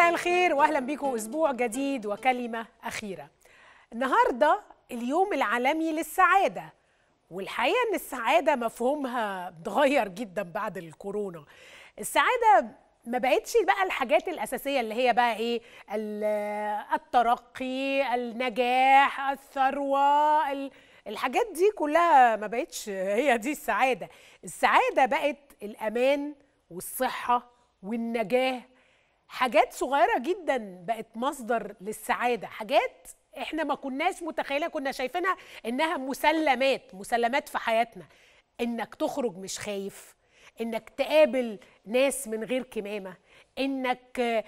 مساء الخير واهلا بيكم اسبوع جديد وكلمه اخيره النهارده اليوم العالمي للسعاده والحقيقه ان السعاده مفهومها اتغير جدا بعد الكورونا السعاده ما بقتش بقى الحاجات الاساسيه اللي هي بقى ايه الترقي النجاح الثروه الحاجات دي كلها ما بقتش هي دي السعاده السعاده بقت الامان والصحه والنجاه حاجات صغيره جدا بقت مصدر للسعاده حاجات احنا ما كناش متخيله كنا شايفينها انها مسلمات مسلمات في حياتنا انك تخرج مش خايف انك تقابل ناس من غير كمامه انك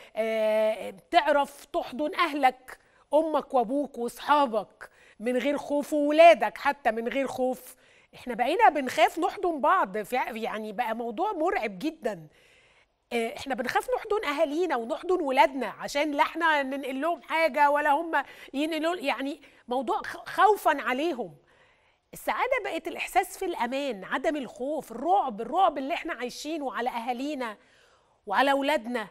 تعرف تحضن اهلك امك وابوك واصحابك من غير خوف وولادك حتى من غير خوف احنا بقينا بنخاف نحضن بعض يعني بقى موضوع مرعب جدا احنا بنخاف نحضن اهالينا ونحضن ولادنا عشان لا احنا ننقل لهم حاجه ولا هم ينقلوا يعني موضوع خوفا عليهم السعاده بقت الاحساس في الامان عدم الخوف الرعب الرعب اللي احنا عايشينه على اهالينا وعلى اولادنا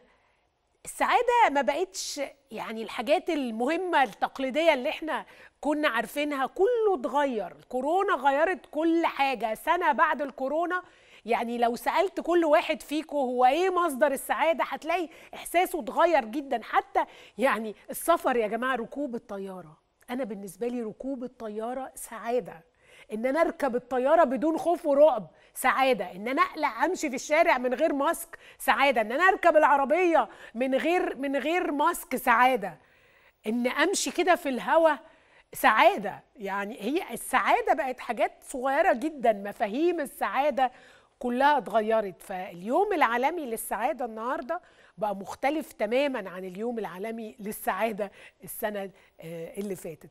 السعاده ما بقتش يعني الحاجات المهمه التقليديه اللي احنا كنا عارفينها كله اتغير الكورونا غيرت كل حاجه سنه بعد الكورونا يعني لو سالت كل واحد فيكم هو ايه مصدر السعاده هتلاقي احساسه اتغير جدا حتى يعني السفر يا جماعه ركوب الطياره انا بالنسبه لي ركوب الطياره سعاده ان انا اركب الطياره بدون خوف ورعب سعاده ان انا اقلع امشي في الشارع من غير ماسك سعاده ان انا اركب العربيه من غير من غير ماسك سعاده ان امشي كده في الهواء سعاده يعني هي السعاده بقت حاجات صغيره جدا مفاهيم السعاده كلها اتغيرت فاليوم العالمي للسعاده النهارده بقى مختلف تماما عن اليوم العالمي للسعاده السنه اللي فاتت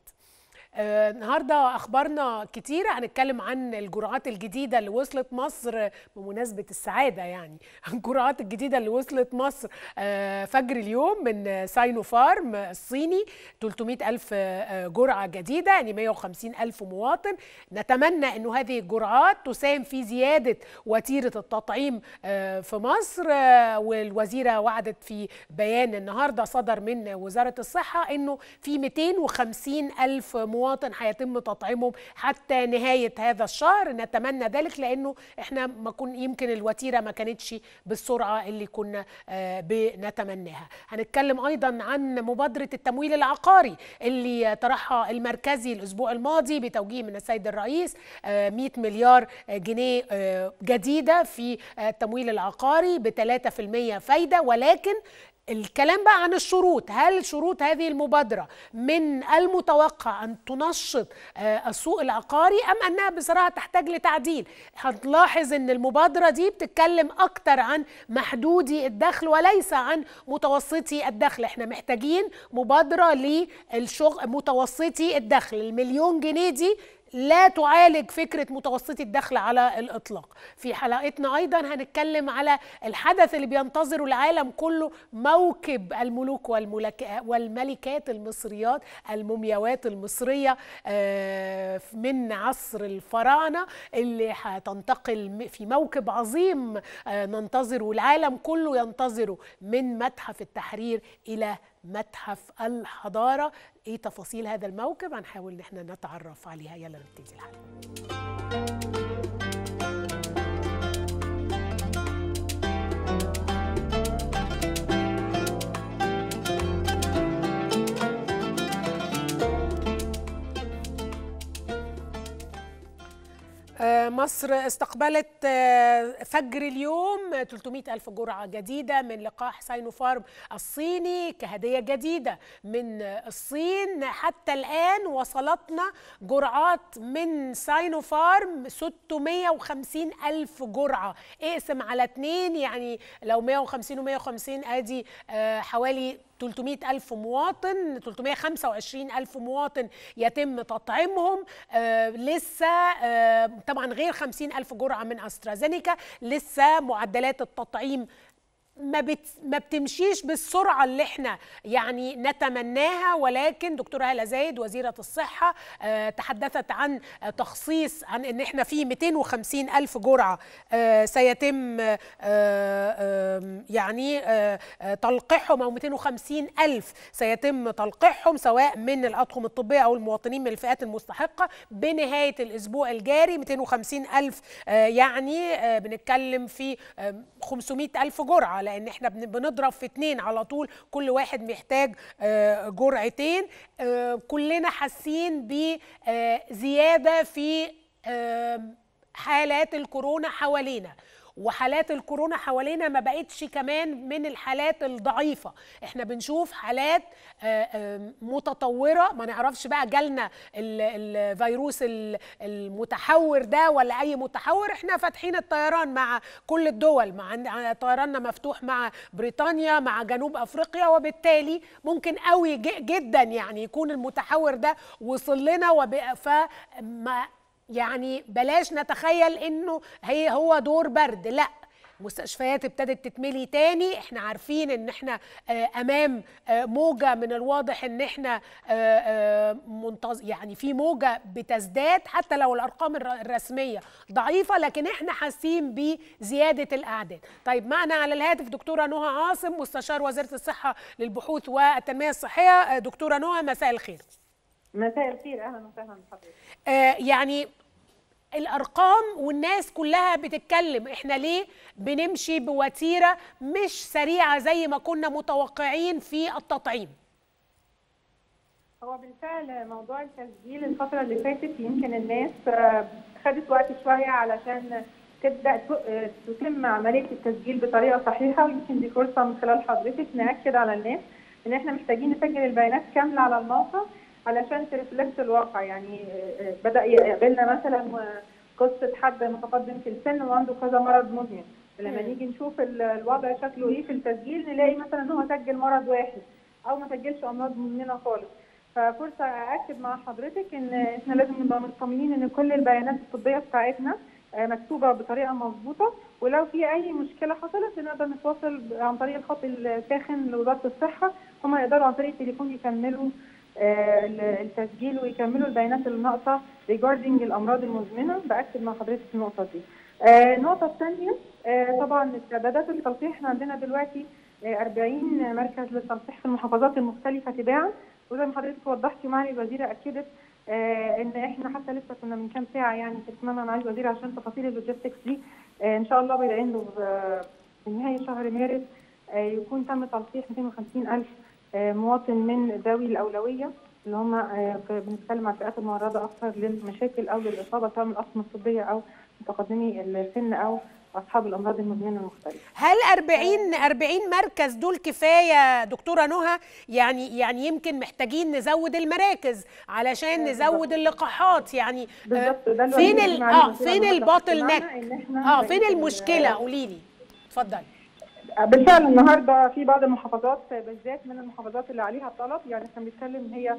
آه النهارده اخبارنا كتيره هنتكلم عن الجرعات الجديده اللي وصلت مصر بمناسبه السعاده يعني الجرعات الجديده اللي وصلت مصر آه فجر اليوم من ساينو فارم الصيني 300 الف آه جرعه جديده يعني 150 الف مواطن نتمنى انه هذه الجرعات تساهم في زياده وتيره التطعيم في مصر والوزيره وعدت في بيان النهارده صدر من وزاره الصحه انه في 250 الف مواطن مواطن هيتم تطعيمهم حتى نهايه هذا الشهر نتمنى ذلك لانه احنا ما كن يمكن الوتيره ما كانتش بالسرعه اللي كنا بنتمناها هنتكلم ايضا عن مبادره التمويل العقاري اللي طرحها المركزي الاسبوع الماضي بتوجيه من السيد الرئيس 100 مليار جنيه جديده في التمويل العقاري ب 3% فايده ولكن الكلام بقى عن الشروط هل شروط هذه المبادرة من المتوقع أن تنشط السوق العقاري أم أنها بصراحة تحتاج لتعديل هتلاحظ أن المبادرة دي بتتكلم أكتر عن محدودي الدخل وليس عن متوسطي الدخل احنا محتاجين مبادرة للشغل متوسطي الدخل المليون جنيه دي لا تعالج فكرة متوسطي الدخل على الإطلاق في حلقتنا أيضا هنتكلم على الحدث اللي بينتظره العالم كله موكب الملوك والملكات المصريات المومياوات المصرية من عصر الفراعنة اللي هتنتقل في موكب عظيم ننتظره العالم كله ينتظره من متحف التحرير إلى متحف الحضارة ايه تفاصيل هذا الموكب هنحاول ان احنا نتعرف عليها يلا نبتدي الحلقة مصر استقبلت فجر اليوم 300 ألف جرعة جديدة من لقاح ساينوفارم الصيني كهدية جديدة من الصين حتى الآن وصلتنا جرعات من ساينوفارم 650 ألف جرعة اقسم على اتنين يعني لو 150 و150 ادي حوالي 300 ألف مواطن 325 ألف مواطن يتم تطعيمهم آه لسه آه طبعا غير 50 ألف جرعة من أسترازينيكا لسه معدلات التطعيم ما بت ما بتمشيش بالسرعه اللي احنا يعني نتمناها ولكن دكتوره هاله زايد وزيره الصحه آه تحدثت عن آه تخصيص عن ان احنا في 250 الف جرعه آه سيتم آه يعني آه تلقيحهم او 250 الف سيتم تلقيحهم سواء من الاطقم الطبيه او المواطنين من الفئات المستحقه بنهايه الاسبوع الجاري 250 الف آه يعني آه بنتكلم في آه 500 الف جرعه لان احنا بنضرب في اتنين على طول كل واحد محتاج جرعتين كلنا حاسين بزياده في حالات الكورونا حوالينا وحالات الكورونا حوالينا ما بقتش كمان من الحالات الضعيفه احنا بنشوف حالات متطوره ما نعرفش بقى جالنا الفيروس المتحور ده ولا اي متحور احنا فاتحين الطيران مع كل الدول مع طيراننا مفتوح مع بريطانيا مع جنوب افريقيا وبالتالي ممكن قوي جدا يعني يكون المتحور ده وصل لنا فما يعني بلاش نتخيل انه هي هو دور برد لا مستشفيات ابتدت تتملي تاني احنا عارفين ان احنا امام موجه من الواضح ان احنا منتظ يعني في موجه بتزداد حتى لو الارقام الرسميه ضعيفه لكن احنا حاسين بزياده الاعداد طيب معنا على الهاتف دكتوره نهى عاصم مستشار وزيره الصحه للبحوث والتنميه الصحيه دكتوره نهى مساء الخير مساء الخير اهلا وسهلا بحضرتك آه يعني الارقام والناس كلها بتتكلم احنا ليه بنمشي بوتيره مش سريعه زي ما كنا متوقعين في التطعيم هو بالفعل موضوع التسجيل الفتره اللي فاتت يمكن الناس خدت وقت شويه علشان تبدا تتم عمليه التسجيل بطريقه صحيحه ويمكن دي فرصه من خلال حضرتك ناكد على الناس ان احنا محتاجين نسجل البيانات كامله على الموقع علشان ترفلكت الواقع يعني بدا يقابلنا مثلا قصه حد متقدم في السن وعنده كذا مرض مزمن لما نيجي نشوف الوضع شكله ايه في التسجيل نلاقي مثلا ان هو سجل مرض واحد او ما سجلش امراض مزمنه خالص ففرصه ااكد مع حضرتك ان احنا لازم نبقى مطمئنين ان كل البيانات الطبيه بتاعتنا مكتوبه بطريقه مظبوطه ولو في اي مشكله حصلت نقدر نتواصل عن طريق الخط الساخن لوزاره الصحه هم يقدروا عن طريق التليفون يكملوا التسجيل ويكملوا البيانات اللي ناقصه ريجاردنج الامراض المزمنه باكد مع حضرتك النقطه دي. النقطه الثانيه طبعا استعدادات التلقيح احنا عندنا دلوقتي 40 مركز للتلقيح في المحافظات المختلفه تباعا وزي ما حضرتك وضحتي معالي الوزيره اكدت ان احنا حتى لسه كنا من كام ساعه يعني كتمنا معالي الوزيره عشان تفاصيل اللوجيستكس دي ان شاء الله بيلاقينه في نهايه شهر مارس يكون تم تلقيح 250 الف مواطن من ذوي الاولويه اللي هم بنتكلم عن الفئات المعرضه اكثر للمشاكل او للاصابه سواء من الاطقم الطبيه او متقدمي السن او اصحاب الامراض المزمنه المختلفه. هل 40 40 مركز دول كفايه دكتوره نهى؟ يعني يعني يمكن محتاجين نزود المراكز علشان نزود اللقاحات يعني فين ال اه فين الباطل نك؟ اه فين المشكله قولي لي اتفضلي. بالفعل النهارده في بعض المحافظات بالذات من المحافظات اللي عليها طلب يعني احنا بنتكلم هي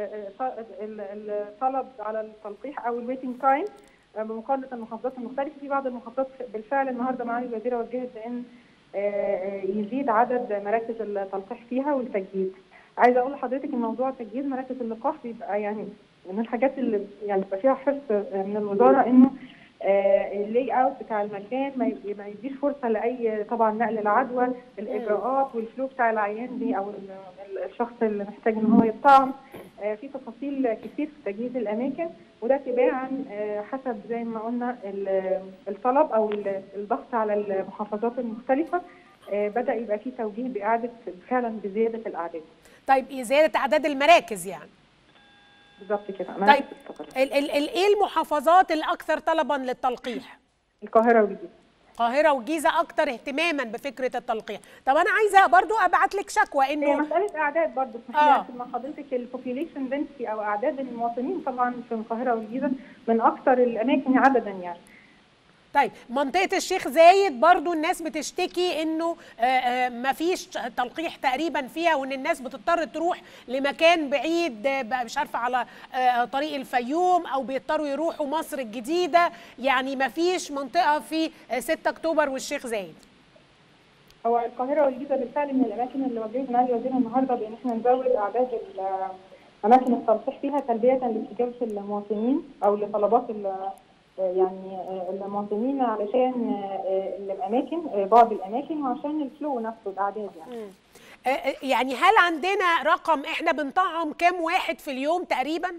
الطلب على التلقيح او الويتنج تايم بمقارنه المحافظات المختلفه في بعض المحافظات بالفعل النهارده معالي الوزيره وجهت بان يزيد عدد مراكز التلقيح فيها والتجهيز. عايزه اقول لحضرتك ان موضوع تجهيز مراكز اللقاح بيبقى يعني من الحاجات اللي يعني بيبقى فيها حرص من الوزاره انه اللي اوت بتاع المكان ما يديش فرصه لاي طبعا نقل العدوى الاجراءات والفلو بتاع العيان دي او الشخص اللي محتاج ان هو يطعم في تفاصيل كتير في تجهيز الاماكن وده تباعا حسب زي ما قلنا الطلب او الضغط على المحافظات المختلفه بدا يبقى في توجيه باعاده فعلا بزياده الاعداد. طيب زياده اعداد المراكز يعني. بالظبط كده طيب ال ال ال ايه المحافظات الاكثر طلبا للتلقيح القاهره والجيزه القاهره والجيزه اكثر اهتماما بفكره التلقيح طب انا عايزه برضو ابعت لك شكوى انه هي مساله اعداد برضو آه. مع حضرتك البوبيوليشن دنسي او اعداد المواطنين طبعا في القاهره والجيزه من اكثر الاماكن عددا يعني طيب منطقه الشيخ زايد برضو الناس بتشتكي انه ما فيش تلقيح تقريبا فيها وان الناس بتضطر تروح لمكان بعيد مش عارفه على طريق الفيوم او بيضطروا يروحوا مصر الجديده يعني ما فيش منطقه في 6 اكتوبر والشيخ زايد هو القاهره والجيزه بالفعل من الاماكن اللي وجهت معالي الوزير النهارده بان احنا نزود اعداد ال- اماكن التصحيح فيها تلبيه لاستجابه المواطنين او لطلبات ال- يعني المواطنين علشان الاماكن بعض الاماكن وعشان الفلو نفسه الاعداد يعني مم. آه، آه، يعني هل عندنا رقم احنا بنطعم كام واحد في اليوم تقريبا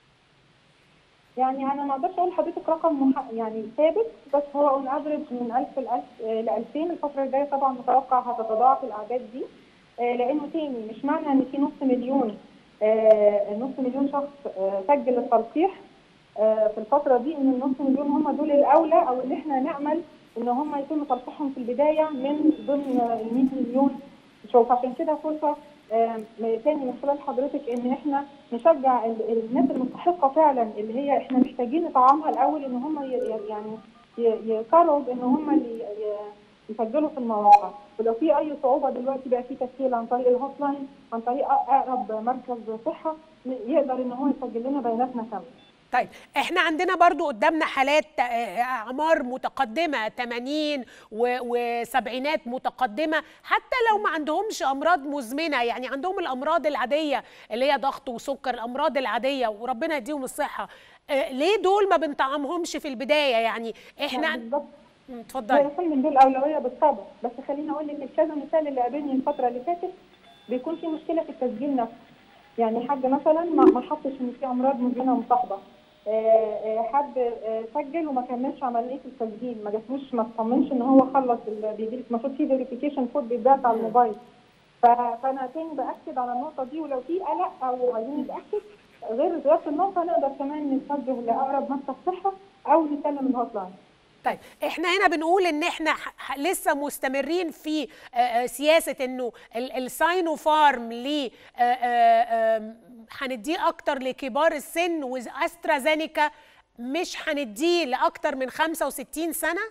يعني انا ما اقدرش اقول لحضرتك رقم مح... يعني ثابت بس هو اون افريج من 1000 ل 1000 ل 2000 الفتره الجايه طبعا متوقع هتتضاعف الاعداد دي آه، لانه تاني مش معنى ان في نص مليون آه، نص مليون شخص آه، سجل التلقيح آه، في الفتره دي ان النص مليون هم دول الاولى او ان احنا نامل ان هم يتم تلقيحهم في البدايه من ضمن ال 100 مليون شوف عشان كده فرصه آه، تاني من خلال حضرتك ان احنا نشجع ال- الناس المستحقه فعلا اللي هي احنا محتاجين نطعمها الاول ان هم ي- ي- يعني ي- يقرروا بان هم اللي ي- يسجلوا في المواقع ولو في اي صعوبه دلوقتي بقى في تسهيل عن طريق الهوت لاين عن طريق اقرب مركز صحه يقدر ان هو يسجل لنا بياناتنا كامله طيب احنا عندنا برضو قدامنا حالات آه، اعمار متقدمه 80 و- وسبعينات متقدمه حتى لو ما عندهمش امراض مزمنه يعني عندهم الامراض العاديه اللي هي ضغط وسكر الامراض العاديه وربنا يديهم الصحه آه، ليه دول ما بنطعمهمش في البدايه يعني احنا يعني بالظبط مم، لا اتفضلي يا فندم دول اولويه بالطبع بس خليني اقول لك الكذا مثال اللي قابلني الفتره اللي فاتت بيكون في مشكله في التسجيل نفسه يعني حد مثلا ما ما حطش ان في امراض مزمنه مصاحبه آه، آه، حد آه، سجل وما كملش عمليه التسجيل ما جاتلوش ما اطمنش ان هو خلص ال- بيجي لك المفروض في فيريفيكيشن كود بيتبعت على الموبايل ف- فانا تاني باكد على النقطه دي ولو في قلق او عايزين نتاكد غير زياره الموقع نقدر كمان نتوجه لاقرب مركز صحه او نكلم الهوت لاين طيب احنا هنا بنقول ان احنا ح- ح- لسه مستمرين في آه، آه، سياسه انه ال- الساينو فارم ل آه، آه، آم، هنديه اكتر لكبار السن واسترازينيكا مش هنديه لاكتر من 65 سنه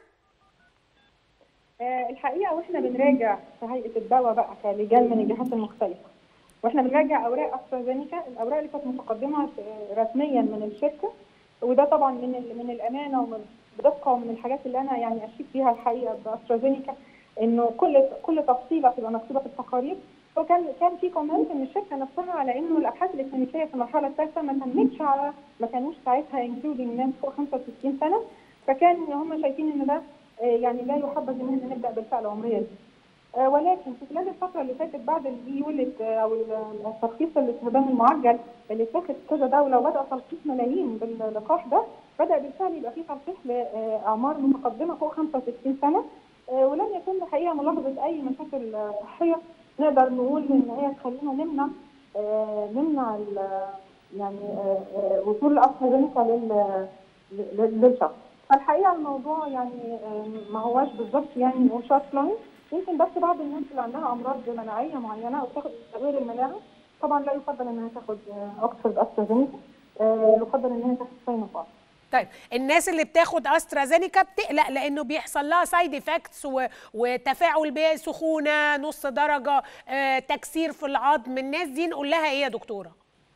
آه، الحقيقه واحنا بنراجع في هيئه الدواء بقى كلجان من الجهات المختلفه واحنا بنراجع اوراق استرازينيكا الاوراق اللي كانت متقدمه في- رسميا من الشركه وده طبعا من ال- من الامانه ومن بدقه ومن الحاجات اللي انا يعني اشيد فيها الحقيقه باسترازينيكا انه كل كل تفصيله تبقى مكتوبه في التقارير وكان كان في كومنت من الشركه نفسها على انه الابحاث الكلينيكيه في المرحله الثالثه ما تمتش على ما كانوش ساعتها انكلودنج ناس فوق 65 سنه فكان هم شايفين ان ده آه، يعني لا يحبذ ان احنا نبدا بالفعل العمريه دي. آه، ولكن في خلال الفتره اللي فاتت بعد الاي يولت او ال- الترخيص الاستخدام المعجل اللي اتاخد في كذا دوله وبدا تلقيح ملايين باللقاح ده بدا بالفعل يبقى في تلقيح لاعمار متقدمه فوق 65 سنه آه، ولم يتم الحقيقه ملاحظه اي مشاكل آه، صحيه نقدر نقول ان هي تخلينا نمنع آه، نمنع ال- يعني آه، آه، وصول الاسترازينيكا لل- لل- للشخص فالحقيقه الموضوع يعني آه، ما هوش بالظبط يعني نقول شارت لاين يمكن بس بعض الناس اللي عندها امراض مناعيه معينه او تاخد تغيير المناعه طبعا لا يفضل انها تاخد آه، اوكسفورد استرازينيكا آه، يفضل انها تاخد ساينوفارم طيب الناس اللي بتاخد استرازينيكا بتقلق لانه بيحصل لها سايد افكتس وتفاعل بسخونه نص درجه آه، تكسير في العظم الناس دي نقول لها ايه يا دكتوره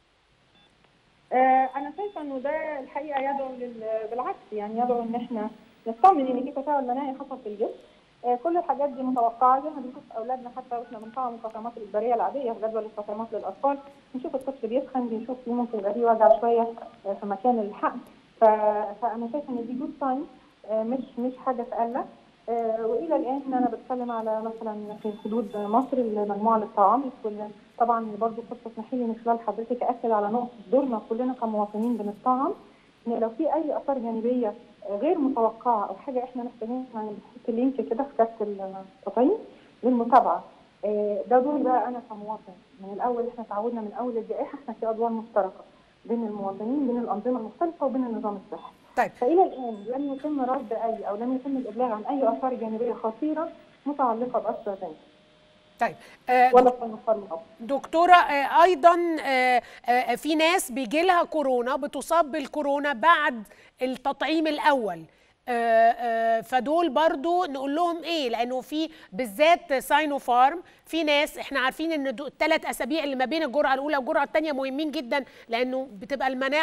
آه، انا شايفه انه ده الحقيقه يدعو لل... بالعكس يعني يدعو ان احنا نطمن ان في تفاعل مناعي حصل في الجسم آه، كل الحاجات دي متوقعه زي ما بنشوف اولادنا حتى واحنا بنطعم التطعيمات الاجباريه العاديه في جدول التطعيمات للاطفال بنشوف الطفل بيسخن بنشوف فيه ممكن يبقى فيه وجع شويه آه، في مكان الحقن ف... فانا شايفه ان دي جود ساين مش مش حاجه تقلق آه، والى الان انا بتكلم على مثلا في حدود مصر المجموعه للطعام واللي طبعا برضو فرصه تسمحي لي من خلال حضرتك اكد على نقطه دورنا كلنا كمواطنين بنطعم ان لو في اي اثار جانبيه غير متوقعه او حاجه احنا محتاجين يعني نحط لينك كده في كارت التطعيم للمتابعه آه، ده دوري بقى انا كمواطن من الاول احنا تعودنا من اول الجائحه احنا في ادوار مشتركه بين المواطنين بين الانظمه المختلفه وبين النظام الصحي طيب فالى الان لم يتم رد اي او لم يتم الابلاغ عن اي اثار جانبيه خطيره متعلقه باسترازينيكا طيب آه، ولا ساينوفارم أو دكتورة آه، أيضا آه، آه، في ناس بيجي لها كورونا بتصاب بالكورونا بعد التطعيم الأول آه، آه، فدول برضو نقول لهم ايه لانه في بالذات ساينو فارم في ناس احنا عارفين ان الثلاث اسابيع اللي ما بين الجرعه الاولى والجرعه الثانيه مهمين جدا لانه بتبقى المناعه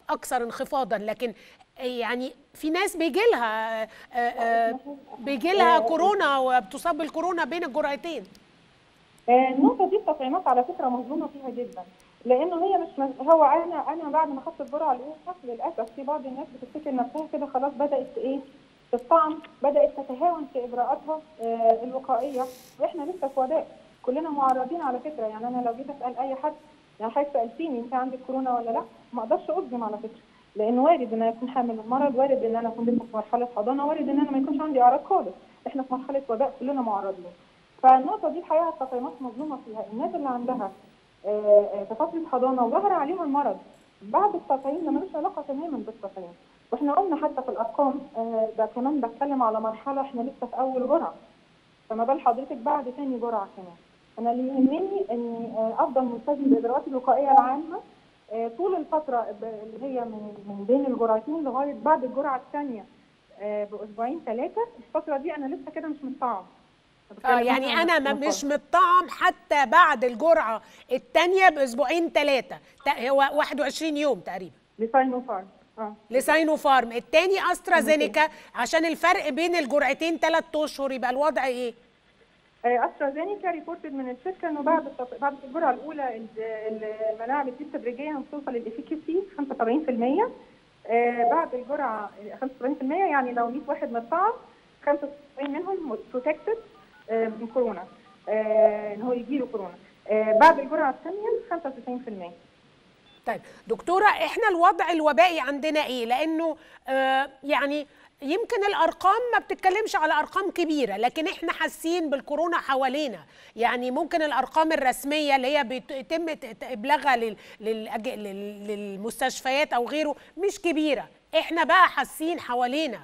اكثر انخفاضا لكن يعني في ناس بيجي لها بيجي لها كورونا وبتصاب بالكورونا بين الجرعتين النقطه دي التطعيمات على فكره مظلومه فيها جدا لانه هي مش هو انا انا بعد ما خدت الجرعه الاولى للاسف في بعض الناس بتفتكر نفسها كده خلاص بدات ايه تطعم بدات تتهاون في اجراءاتها آه الوقائيه واحنا لسه في وباء كلنا معرضين على فكره يعني انا لو جيت اسال اي حد يعني حضرتك سالتيني انت عندك كورونا ولا لا ما اقدرش اجزم على فكره لانه وارد ان انا اكون حامل المرض وارد ان انا اكون لسه في مرحله حضانه وارد ان انا ما يكونش عندي اعراض خالص احنا في مرحله وباء كلنا معرضين فالنقطه دي الحقيقه التطعيمات مظلومه فيها الناس اللي عندها في فتره حضانه وظهر عليهم المرض بعد التطعيم ده ملوش علاقه تماما بالتطعيم واحنا قلنا حتى في الارقام ده كمان بتكلم على مرحله احنا لسه في اول جرعه فما بال حضرتك بعد ثاني جرعه كمان انا اللي يهمني اني افضل ملتزم بالاجراءات الوقائيه العامه طول الفتره اللي هي من من بين الجرعتين لغايه بعد الجرعه الثانيه باسبوعين ثلاثه الفتره دي انا لسه كده مش متطعم اه يعني انا مش متطعم حتى بعد الجرعه الثانيه باسبوعين ثلاثه هو 21 يوم تقريبا لساينوفارم اه لساينوفارم الثاني استرازينيكا عشان الفرق بين الجرعتين ثلاث اشهر يبقى الوضع ايه؟ استرازينيكا ريبورتد من الشركه انه بعد بعد الجرعه الاولى المناعه بتزيد تدريجيا توصل للافيكاسي 75% آه بعد الجرعه 75% يعني لو 100 واحد متطعم 95 منهم بروتكتد آه من كورونا آه ان هو يجي له كورونا بعد الجرعه الثانيه 95% طيب دكتوره احنا الوضع الوبائي عندنا ايه لانه يعني يمكن الارقام ما بتتكلمش على ارقام كبيره لكن احنا حاسين بالكورونا حوالينا يعني ممكن الارقام الرسميه اللي هي بيتم ابلاغها للمستشفيات او غيره مش كبيره احنا بقى حاسين حوالينا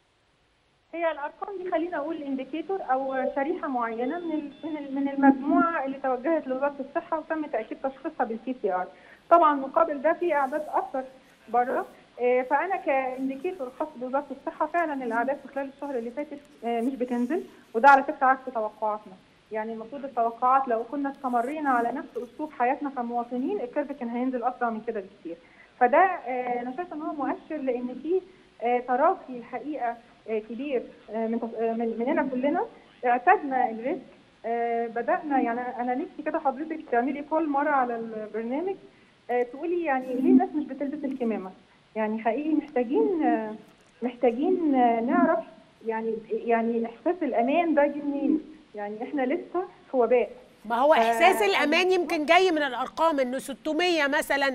هي الارقام دي خلينا اقول انديكيتور او شريحه معينه من من المجموعه اللي توجهت لوزاره الصحه وتم تاكيد تشخيصها بالبي سي ار طبعا مقابل ده في اعداد اكثر بره فانا كانديكيتور خاص بوزاره الصحه فعلا الاعداد في خلال الشهر اللي فاتت مش بتنزل وده على فكره عكس توقعاتنا يعني المفروض التوقعات لو كنا استمرينا على نفس اسلوب حياتنا كمواطنين الكيرف كان هينزل اسرع من كده بكتير فده انا شايفه ان هو مؤشر لان في تراخي الحقيقه كبير من مننا كلنا اعتدنا الريسك بدانا يعني انا نفسي كده حضرتك تعملي كل مره على البرنامج تقولي يعني ليه الناس مش بتلبس الكمامه يعني حقيقي محتاجين محتاجين نعرف يعني يعني احساس الامان ده جه منين يعني احنا لسه في وباء ما هو احساس الامان يمكن جاي من الارقام انه 600 مثلا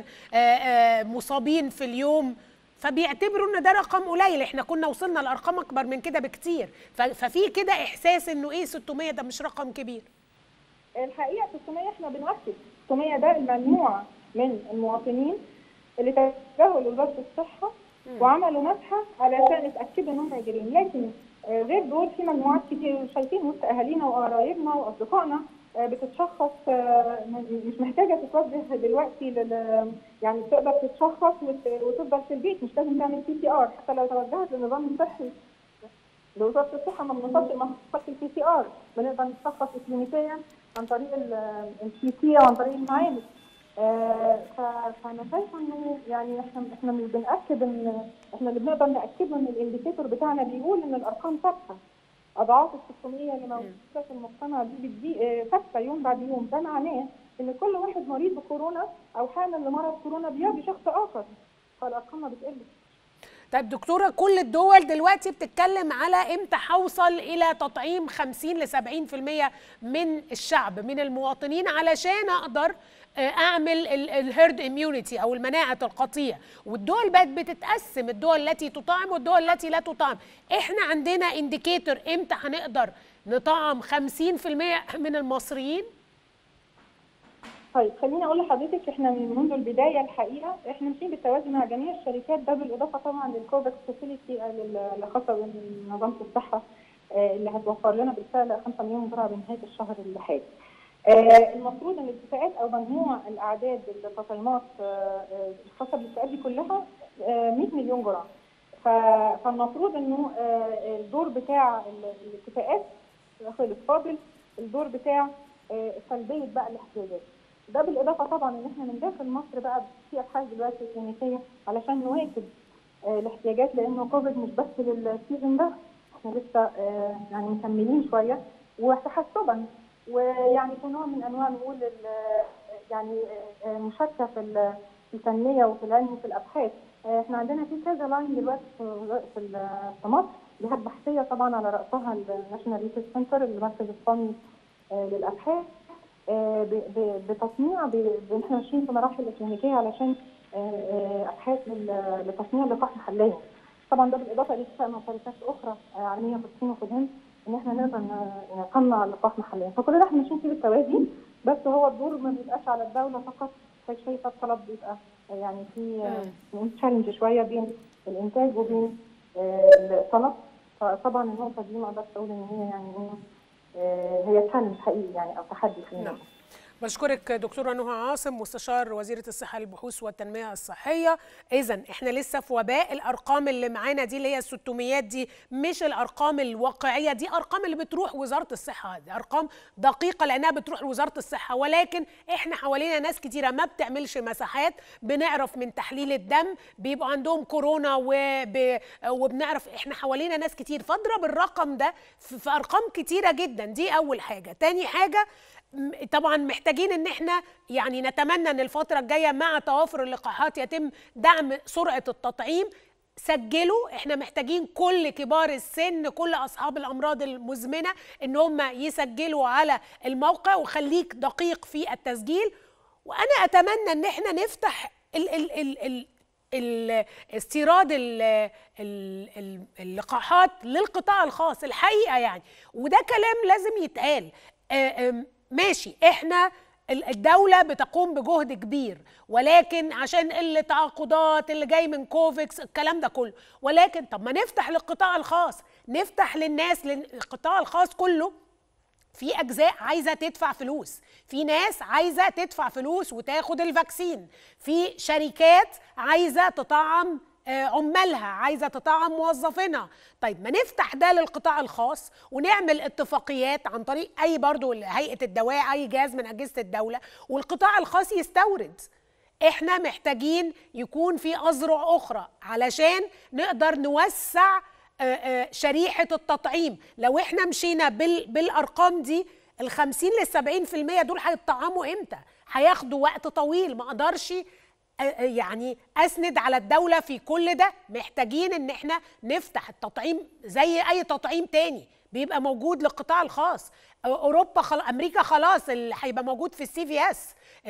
مصابين في اليوم فبيعتبروا ان ده رقم قليل احنا كنا وصلنا لارقام اكبر من كده بكتير ففي كده احساس انه ايه 600 ده مش رقم كبير الحقيقه 600 احنا بنؤكد 600 ده المجموعه من المواطنين اللي توجهوا لوزاره الصحه وعملوا مسحه علشان يتاكدوا انهم راجلين لكن غير دول في مجموعات كتير شايفين وسط اهالينا وقرايبنا واصدقائنا بتتشخص مش محتاجه تتوجه دلوقتي لل يعني تقدر تتشخص وتفضل في البيت مش لازم تعمل سي سي ار حتى لو توجهت للنظام الصحي لوزاره الصحه ما بنوصلش لمنطقه السي سي ار بنقدر نتشخص اكلينيكيا عن طريق السي سي او عن طريق المعامل آه فانا شايفه انه يعني احنا احنا مش بناكد ان احنا اللي بنقدر ناكده ان الانديكيتور بتاعنا بيقول ان الارقام ثابته اضعاف ال 600 اللي موجوده في المجتمع دي بتزيد ثابته يوم بعد يوم ده معناه ان كل واحد مريض بكورونا او حامل لمرض كورونا بيجي شخص اخر فالارقام ما بتقلش طيب دكتوره كل الدول دلوقتي بتتكلم على امتى هوصل الى تطعيم 50 ل 70% من الشعب من المواطنين علشان اقدر اعمل الهيرد اميونيتي او المناعه القطيع والدول بقت بتتقسم الدول التي تطعم والدول التي لا تطعم احنا عندنا انديكيتور امتى هنقدر نطعم 50% من المصريين طيب خليني اقول لحضرتك احنا من منذ البدايه الحقيقه احنا ماشيين بالتوازي مع جميع الشركات ده بالاضافه طبعا للكوفاكس فاسيلتي اللي خاصه بمنظمه الصحه اللي هتوفر لنا بالفعل 5 مليون جرعه بنهايه الشهر اللي فات. آه المفروض ان الاتفاقات او مجموع الاعداد التطعيمات آه الخاصه بالاتفاقات دي كلها آه 100 مليون جرعه فالمفروض انه الدور بتاع الاتفاقات خلص فاضل الدور بتاع تلبيه بقى الاحتياجات ده بالاضافه طبعا ان احنا من داخل مصر بقى في ابحاث دلوقتي كلينيكيه علشان نواكب آه، الاحتياجات لانه كوفيد مش بس للسيزون ده احنا لسه آه، يعني مكملين شويه وتحسبا ويعني في نوع من انواع نقول ال- يعني آه، آه، مشاركه في ال- في التنميه وفي العلم وفي الابحاث آه، احنا عندنا في كذا لاين دلوقتي في في ال- في مصر جهات بحثيه طبعا على راسها الناشونال ريسيرش سنتر المركز القومي آه، للابحاث آه، ب- ب- بتصنيع ب- ب- احنا ماشيين في مراحل اكلينيكيه علشان آه، آه، ابحاث لل- لتصنيع لقاح محليه. طبعا ده بالاضافه لاتفاق مع شركات اخرى آه، عالميه في الصين وفي الهند ان احنا نقدر ن- نصنع لقاح محليا، فكل ده احنا ماشيين فيه بالتوازي بس هو الدور ما بيبقاش على الدوله فقط شايفه الطلب بيبقى آه، يعني في تشالنج شويه بين الانتاج وبين آه، الطلب فطبعا النقطه دي ما اقدرش اقول ان هي يعني انه آه، هي تشالنج حقيقي يعني او تحدي في نعم النقطة. بشكرك دكتورة نهى عاصم مستشار وزيرة الصحة للبحوث والتنمية الصحية إذا إحنا لسه في وباء الأرقام اللي معانا دي اللي هي الستميات دي مش الأرقام الواقعية دي أرقام اللي بتروح وزارة الصحة دي أرقام دقيقة لأنها بتروح لوزارة الصحة ولكن إحنا حوالينا ناس كتيرة ما بتعملش مساحات بنعرف من تحليل الدم بيبقوا عندهم كورونا وب... وبنعرف إحنا حوالينا ناس كتير فاضرب الرقم ده في في أرقام كتيرة جدا دي أول حاجة تاني حاجة م- طبعا محتاجين ان احنا يعني نتمنى ان الفتره الجايه مع توافر اللقاحات يتم دعم سرعه التطعيم سجلوا احنا محتاجين كل كبار السن كل اصحاب الامراض المزمنه ان هم يسجلوا على الموقع وخليك دقيق في التسجيل وانا اتمنى ان احنا نفتح ال ال ال ال ال- استيراد ال ال ال اللقاحات للقطاع الخاص الحقيقه يعني وده كلام لازم يتقال آه، آم، ماشي احنا ال- الدولة بتقوم بجهد كبير ولكن عشان التعاقدات اللي جاي من كوفيكس الكلام ده كله ولكن طب ما نفتح للقطاع الخاص نفتح للناس لأن القطاع الخاص كله في اجزاء عايزه تدفع فلوس في ناس عايزه تدفع فلوس وتاخد الفاكسين في شركات عايزه تطعم آه، عمالها عايزه تطعم موظفينها طيب ما نفتح ده للقطاع الخاص ونعمل اتفاقيات عن طريق اي برضو هيئه الدواء اي جهاز من اجهزه الدوله والقطاع الخاص يستورد احنا محتاجين يكون في اذرع اخرى علشان نقدر نوسع آه، آه، شريحه التطعيم لو احنا مشينا بال بالارقام دي ال 50 لل 70% دول هيتطعموا امتى هياخدوا وقت طويل ما اقدرش آه، آه، يعني اسند على الدوله في كل ده محتاجين ان احنا نفتح التطعيم زي اي تطعيم تاني بيبقى موجود للقطاع الخاص اوروبا خل... امريكا خلاص اللي هيبقى موجود في السي في اس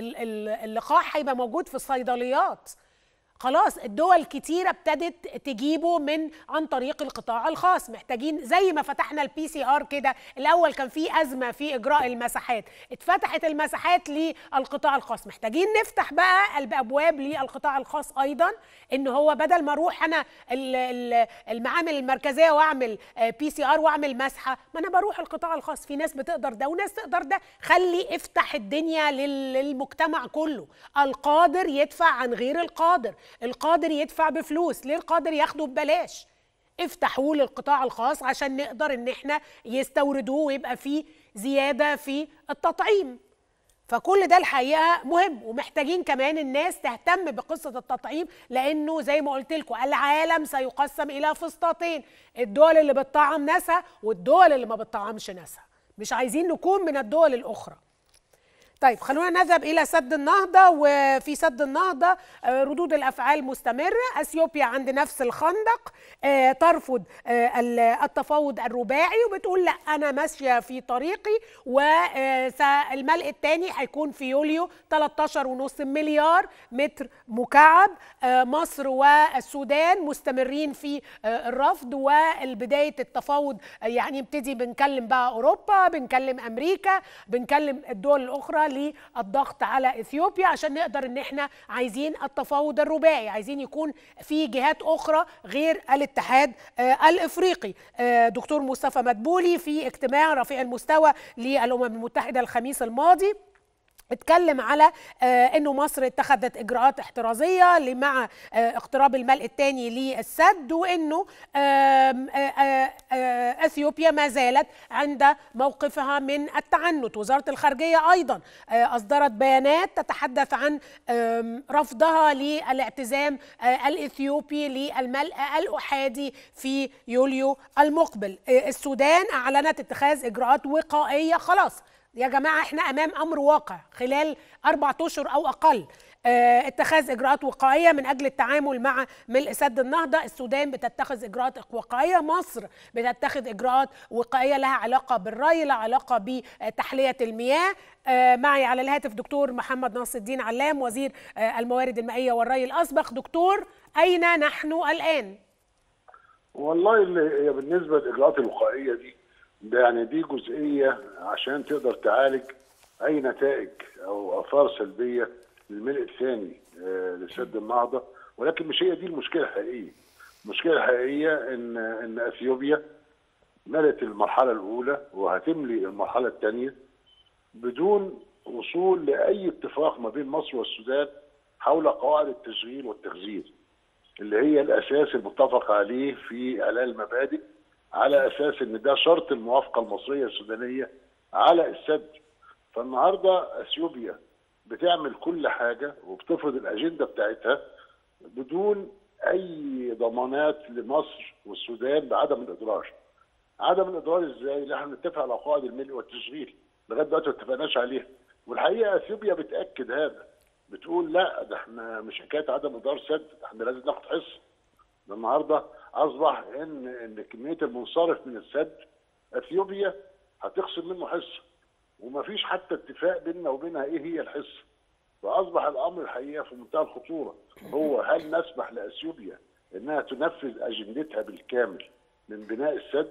اللقاح هيبقى موجود في الصيدليات خلاص الدول كتيره ابتدت تجيبه من عن طريق القطاع الخاص محتاجين زي ما فتحنا البي سي ار كده الاول كان في ازمه في اجراء المساحات اتفتحت المساحات للقطاع الخاص محتاجين نفتح بقى الابواب للقطاع الخاص ايضا ان هو بدل ما اروح انا ال- ال- المعامل المركزيه واعمل بي سي ار واعمل مسحه ما انا بروح القطاع الخاص في ناس بتقدر ده وناس تقدر ده خلي افتح الدنيا لل- للمجتمع كله القادر يدفع عن غير القادر القادر يدفع بفلوس ليه القادر ياخده ببلاش افتحوه للقطاع الخاص عشان نقدر ان احنا يستوردوه ويبقى فيه زياده في التطعيم فكل ده الحقيقه مهم ومحتاجين كمان الناس تهتم بقصه التطعيم لانه زي ما قلت لكم العالم سيقسم الى فسطاطين الدول اللي بتطعم ناسها والدول اللي ما بتطعمش ناسها مش عايزين نكون من الدول الاخرى طيب خلونا نذهب الى سد النهضه وفي سد النهضه آه، ردود الافعال مستمره اثيوبيا عند نفس الخندق آه، ترفض آه، ال- التفاوض الرباعي وبتقول لا انا ماشيه في طريقي والملء الثاني هيكون في يوليو 13.5 مليار متر مكعب آه، مصر والسودان مستمرين في آه، الرفض والبدايه التفاوض آه، يعني ابتدي بنكلم بقى اوروبا بنكلم امريكا بنكلم الدول الاخرى للضغط على اثيوبيا عشان نقدر ان احنا عايزين التفاوض الرباعي عايزين يكون في جهات اخرى غير الاتحاد آه، الافريقي آه، دكتور مصطفى مدبولي في اجتماع رفيع المستوى للامم المتحده الخميس الماضي اتكلم على آه انه مصر اتخذت اجراءات احترازيه مع آه اقتراب الملء الثاني للسد وانه اثيوبيا ما زالت عند موقفها من التعنت وزاره الخارجيه ايضا اصدرت بيانات تتحدث عن رفضها للاعتزام الاثيوبي للملء الاحادي في يوليو المقبل السودان اعلنت اتخاذ اجراءات وقائيه خلاص يا جماعه احنا امام امر واقع خلال اربع اشهر او اقل اه اتخاذ اجراءات وقائيه من اجل التعامل مع ملء سد النهضه، السودان بتتخذ اجراءات وقائيه، مصر بتتخذ اجراءات وقائيه لها علاقه بالري، لها علاقه بتحليه المياه. اه معي على الهاتف دكتور محمد ناصر الدين علام وزير اه الموارد المائيه والري الاسبق، دكتور اين نحن الان؟ والله اللي هي بالنسبه للاجراءات الوقائيه دي ده يعني دي جزئيه عشان تقدر تعالج اي نتائج او اثار سلبيه للملء الثاني لسد النهضه ولكن مش هي دي المشكله الحقيقيه. المشكله الحقيقيه ان ان اثيوبيا ملت المرحله الاولى وهتملي المرحله الثانيه بدون وصول لاي اتفاق ما بين مصر والسودان حول قواعد التشغيل والتخزين اللي هي الاساس المتفق عليه في اعلان المبادئ على اساس ان ده شرط الموافقه المصريه السودانيه على السد فالنهارده اثيوبيا بتعمل كل حاجه وبتفرض الاجنده بتاعتها بدون اي ضمانات لمصر والسودان بعدم الاضرار. عدم الاضرار ازاي؟ اللي احنا بنتفق على قواعد الملء والتشغيل لغايه دلوقتي ما اتفقناش عليها والحقيقه اثيوبيا بتاكد هذا بتقول لا ده احنا مش حكايه عدم اضرار سد احنا لازم ناخد حصه ده النهارده اصبح ان ان كميه المنصرف من السد اثيوبيا هتخصم منه حصه ومفيش حتى اتفاق بيننا وبينها ايه هي الحصه فاصبح الامر الحقيقه في منتهى الخطوره هو هل نسمح لاثيوبيا انها تنفذ اجندتها بالكامل من بناء السد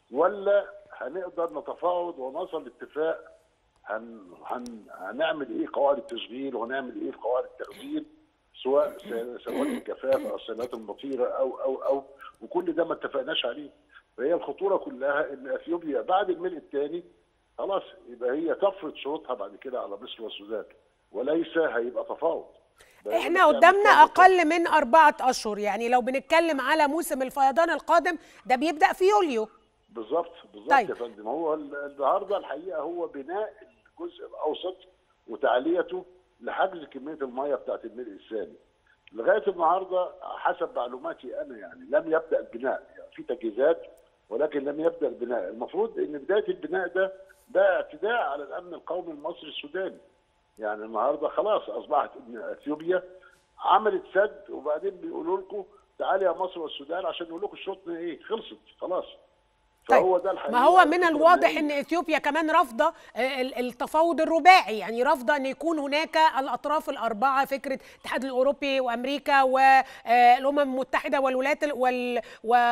ولا هنقدر نتفاوض ونصل لاتفاق هن هن هنعمل ايه قواعد التشغيل وهنعمل ايه في قواعد التخزين سواء سنوات الكثافه او السنوات المطيره او او او وكل ده ما اتفقناش عليه فهي الخطوره كلها ان اثيوبيا بعد الملء الثاني خلاص يبقى هي تفرض شروطها بعد كده على مصر والسودان وليس هيبقى تفاوض احنا قدامنا اقل من اربعه اشهر يعني لو بنتكلم على موسم الفيضان القادم ده بيبدا في يوليو بالظبط بالظبط طيب. يا فندم هو النهارده الحقيقه هو بناء الجزء الاوسط وتعليته لحجز كميه الميه بتاعت الملء الثاني لغايه النهارده حسب معلوماتي انا يعني لم يبدا البناء يعني في تجهيزات ولكن لم يبدا البناء المفروض ان بدايه البناء ده ده اعتداء على الامن القومي المصري السوداني يعني النهارده خلاص اصبحت ان اثيوبيا عملت سد وبعدين بيقولوا لكم تعالي يا مصر والسودان عشان نقول لكم الشرط ايه خلصت خلاص فهو ده الحقيقة ما هو من الواضح ان اثيوبيا كمان رافضه التفاوض الرباعي يعني رافضه ان يكون هناك الاطراف الاربعه فكره الاتحاد الاوروبي وامريكا والامم المتحده والولايات وال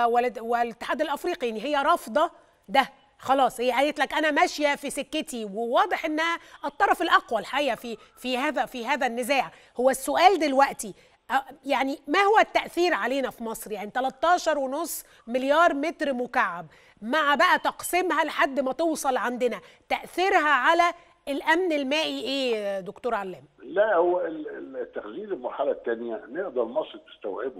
والاتحاد الافريقي يعني هي رافضه ده خلاص هي قالت لك انا ماشيه في سكتي وواضح انها الطرف الاقوى الحقيقه في في هذا في هذا النزاع هو السؤال دلوقتي يعني ما هو التاثير علينا في مصر يعني 13 ونص مليار متر مكعب مع بقى تقسيمها لحد ما توصل عندنا تاثيرها على الامن المائي ايه دكتور علام لا هو التخزين المرحله الثانيه نقدر مصر تستوعبه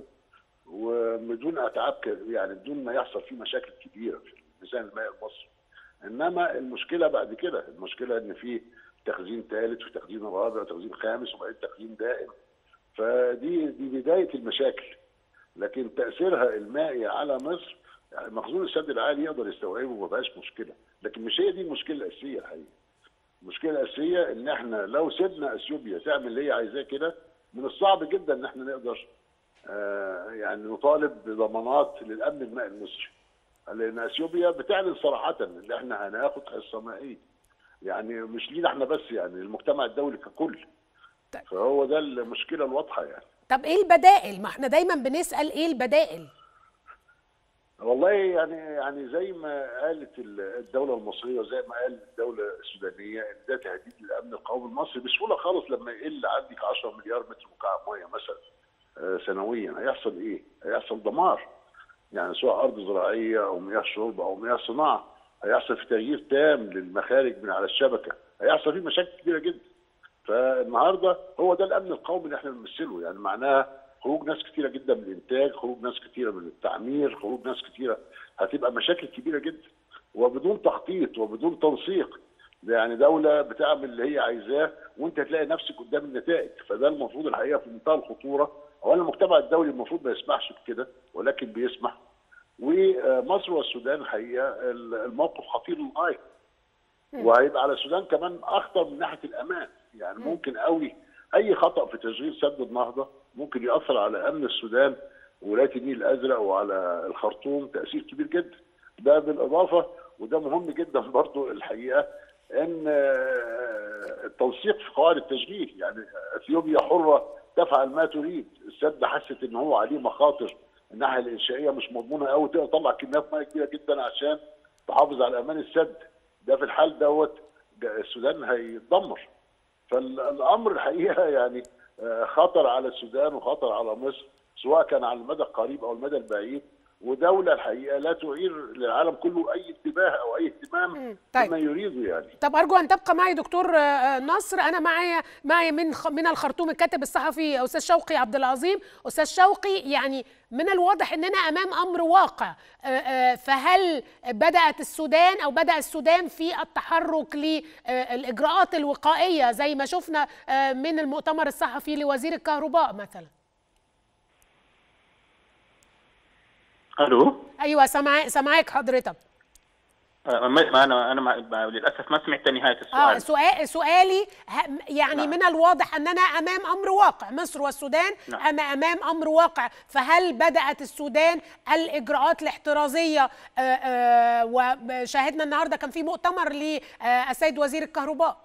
وبدون اتعاب يعني بدون ما يحصل فيه مشاكل كبيره في الميزان المائي المصري انما المشكله بعد كده المشكله ان في تخزين ثالث وتخزين رابع وتخزين خامس وبعدين تخزين دائم فدي دي بدايه المشاكل لكن تاثيرها المائي على مصر يعني مخزون السد العالي يقدر يستوعبه وما بقاش مشكله لكن مش هي دي المشكله الاساسيه الحقيقه المشكله الاساسيه ان احنا لو سيبنا اثيوبيا تعمل اللي هي عايزاه كده من الصعب جدا ان احنا نقدر آه يعني نطالب بضمانات للامن المائي المصري لان اثيوبيا بتعلن صراحه ان احنا هناخد حصه مائيه يعني مش لينا احنا بس يعني المجتمع الدولي ككل طيب. فهو ده المشكله الواضحه يعني طب ايه البدائل ما احنا دايما بنسال ايه البدائل والله يعني يعني زي ما قالت الدوله المصريه وزي ما قال الدوله السودانيه ان ده تهديد للامن القومي المصري بسهوله خالص لما يقل عندك 10 مليار متر مكعب ميه مثلا سنويا هيحصل ايه؟ هيحصل دمار يعني سواء ارض زراعيه او مياه شرب او مياه صناعه هيحصل في تغيير تام للمخارج من على الشبكه هيحصل فيه مشاكل كبيره جدا فالنهارده هو ده الامن القومي اللي احنا بنمثله يعني معناها خروج ناس كتيره جدا من الانتاج، خروج ناس كتيره من التعمير، خروج ناس كتيره هتبقى مشاكل كبيره جدا وبدون تخطيط وبدون تنسيق يعني دوله بتعمل اللي هي عايزاه وانت هتلاقي نفسك قدام النتائج فده المفروض الحقيقه في منتهى الخطوره اولا المجتمع الدولي المفروض ما يسمحش بكده ولكن بيسمح ومصر والسودان الحقيقه الموقف خطير للغايه وهيبقى على السودان كمان اخطر من ناحيه الامان يعني ممكن قوي اي خطا في تشغيل سد النهضه ممكن ياثر على امن السودان ولايه النيل الازرق وعلى الخرطوم تاثير كبير جدا ده بالاضافه وده مهم جدا برضو الحقيقه ان التوثيق في قواعد التشغيل يعني اثيوبيا حره تفعل ما تريد السد حست ان هو عليه مخاطر الناحيه الانشائيه مش مضمونه قوي تقدر تطلع كميات ميه كبيره جدا عشان تحافظ على امان السد ده في الحال دوت السودان هيتدمر فالامر الحقيقه يعني خطر على السودان وخطر على مصر سواء كان على المدى القريب او المدى البعيد ودوله الحقيقه لا تعير للعالم كله اي انتباه او اي اهتمام طيب. بما يريده يعني طب ارجو ان تبقى معي دكتور نصر انا معي معي من من الخرطوم الكاتب الصحفي استاذ شوقي عبد العظيم استاذ شوقي يعني من الواضح اننا امام امر واقع فهل بدات السودان او بدا السودان في التحرك للاجراءات الوقائيه زي ما شفنا من المؤتمر الصحفي لوزير الكهرباء مثلا الو ايوه سامع سامعك حضرتك ما انا انا ما للاسف ما سمعت نهايه السؤال اه سؤال سؤالي يعني نعم. من الواضح اننا امام امر واقع مصر والسودان نعم. امام امر واقع فهل بدات السودان الاجراءات الاحترازيه آآ آآ وشاهدنا النهارده كان في مؤتمر للسيد وزير الكهرباء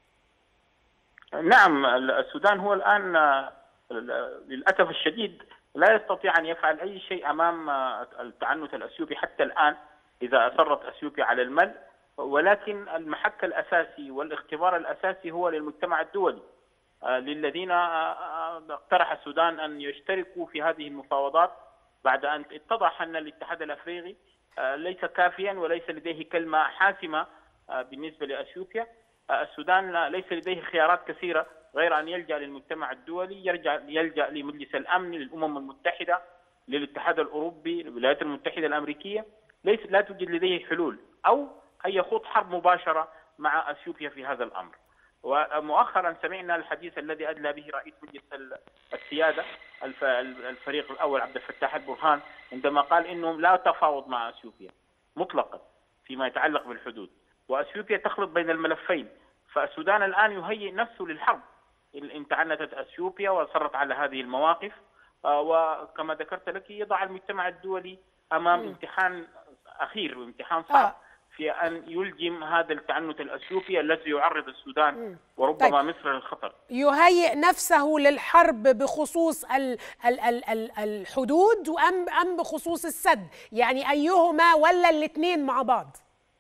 نعم السودان هو الان للاسف الشديد لا يستطيع ان يفعل اي شيء امام التعنت الاثيوبي حتى الان اذا اصرت اثيوبيا على الملء ولكن المحك الاساسي والاختبار الاساسي هو للمجتمع الدولي للذين اقترح السودان ان يشتركوا في هذه المفاوضات بعد ان اتضح ان الاتحاد الافريقي ليس كافيا وليس لديه كلمه حاسمه بالنسبه لاثيوبيا السودان ليس لديه خيارات كثيره غير ان يلجا للمجتمع الدولي يرجع يلجا لمجلس الامن للامم المتحده للاتحاد الاوروبي للولايات المتحده الامريكيه ليس لا توجد لديه حلول او ان يخوض حرب مباشره مع اثيوبيا في هذا الامر. ومؤخرا سمعنا الحديث الذي ادلى به رئيس مجلس السياده الفريق الاول عبد الفتاح البرهان عندما قال انهم لا تفاوض مع اثيوبيا مطلقا فيما يتعلق بالحدود واثيوبيا تخلط بين الملفين فالسودان الان يهيئ نفسه للحرب ان تعنتت اثيوبيا واصرت على هذه المواقف وكما ذكرت لك يضع المجتمع الدولي امام م. امتحان اخير وامتحان صعب آه. في ان يلجم هذا التعنت الاثيوبي الذي يعرض السودان م. وربما طيب. مصر للخطر. يهيئ نفسه للحرب بخصوص ال ال ال ال الحدود ام ام بخصوص السد، يعني ايهما ولا الاثنين مع بعض؟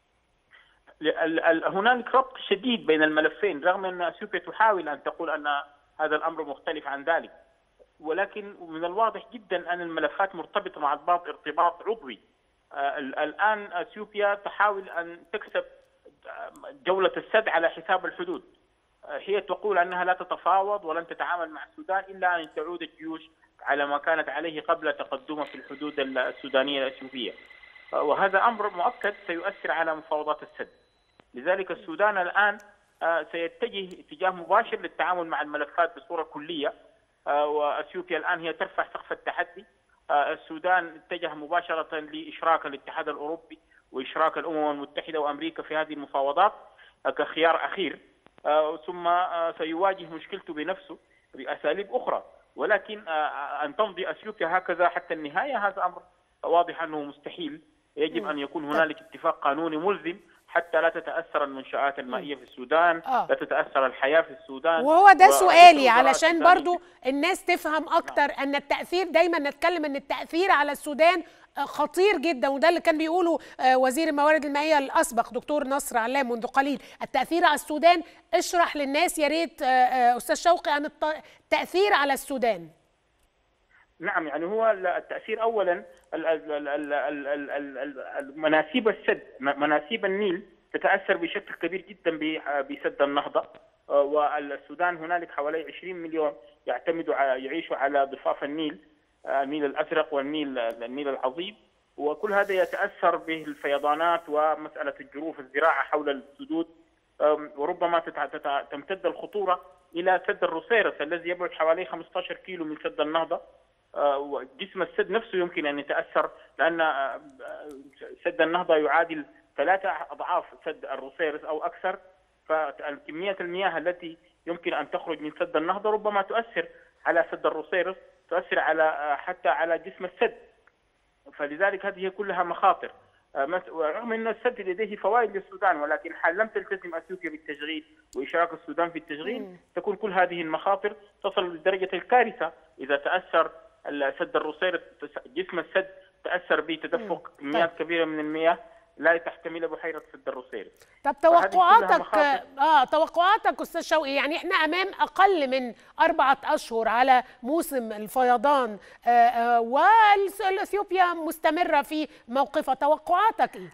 هنالك ربط شديد بين الملفين رغم ان اثيوبيا تحاول ان تقول ان هذا الامر مختلف عن ذلك ولكن من الواضح جدا ان الملفات مرتبطه مع بعض ارتباط عضوي الان اثيوبيا تحاول ان تكسب جوله السد على حساب الحدود هي تقول انها لا تتفاوض ولن تتعامل مع السودان الا ان تعود الجيوش على ما كانت عليه قبل تقدمها في الحدود السودانيه الاثيوبيه وهذا امر مؤكد سيؤثر على مفاوضات السد لذلك السودان الان سيتجه اتجاه مباشر للتعامل مع الملفات بصوره كليه واثيوبيا الان هي ترفع سقف التحدي السودان اتجه مباشره لاشراك الاتحاد الاوروبي واشراك الامم المتحده وامريكا في هذه المفاوضات كخيار اخير ثم سيواجه مشكلته بنفسه باساليب اخرى ولكن ان تمضي اثيوبيا هكذا حتى النهايه هذا امر واضح انه مستحيل يجب ان يكون هنالك اتفاق قانوني ملزم حتى لا تتاثر المنشات المائيه في السودان آه. لا تتاثر الحياه في السودان وهو ده سؤالي علشان برضو الناس تفهم اكتر نعم. ان التاثير دايما نتكلم ان التاثير على السودان خطير جدا وده اللي كان بيقوله وزير الموارد المائيه الاسبق دكتور نصر علام منذ قليل التاثير على السودان اشرح للناس يا ريت استاذ شوقي عن التاثير على السودان نعم يعني هو التاثير اولا مناسيب السد مناسيب النيل تتاثر بشكل كبير جدا بسد النهضه والسودان هنالك حوالي 20 مليون يعتمدوا على يعيشوا على ضفاف النيل النيل الازرق والنيل النيل العظيم وكل هذا يتاثر بالفيضانات ومساله الجروف الزراعه حول السدود وربما تمتد الخطوره الى سد الروسيرس الذي يبعد حوالي 15 كيلو من سد النهضه جسم السد نفسه يمكن ان يتاثر لان سد النهضه يعادل ثلاثة اضعاف سد الروسيرس او اكثر فكميه المياه التي يمكن ان تخرج من سد النهضه ربما تؤثر على سد الروسيرس تؤثر على حتى على جسم السد فلذلك هذه كلها مخاطر رغم ان السد لديه فوائد للسودان ولكن حال لم تلتزم اثيوبيا بالتشغيل واشراك السودان في التشغيل مم. تكون كل هذه المخاطر تصل لدرجه الكارثه اذا تاثر سد الروسيرس جسم السد تاثر بتدفق كميات كبيره من المياه لا تحتمل بحيره سد الروسيرس طب توقعاتك اه توقعاتك استاذ شوقي يعني احنا امام اقل من اربعه اشهر على موسم الفيضان آه آه واثيوبيا مستمره في موقفها توقعاتك ايه؟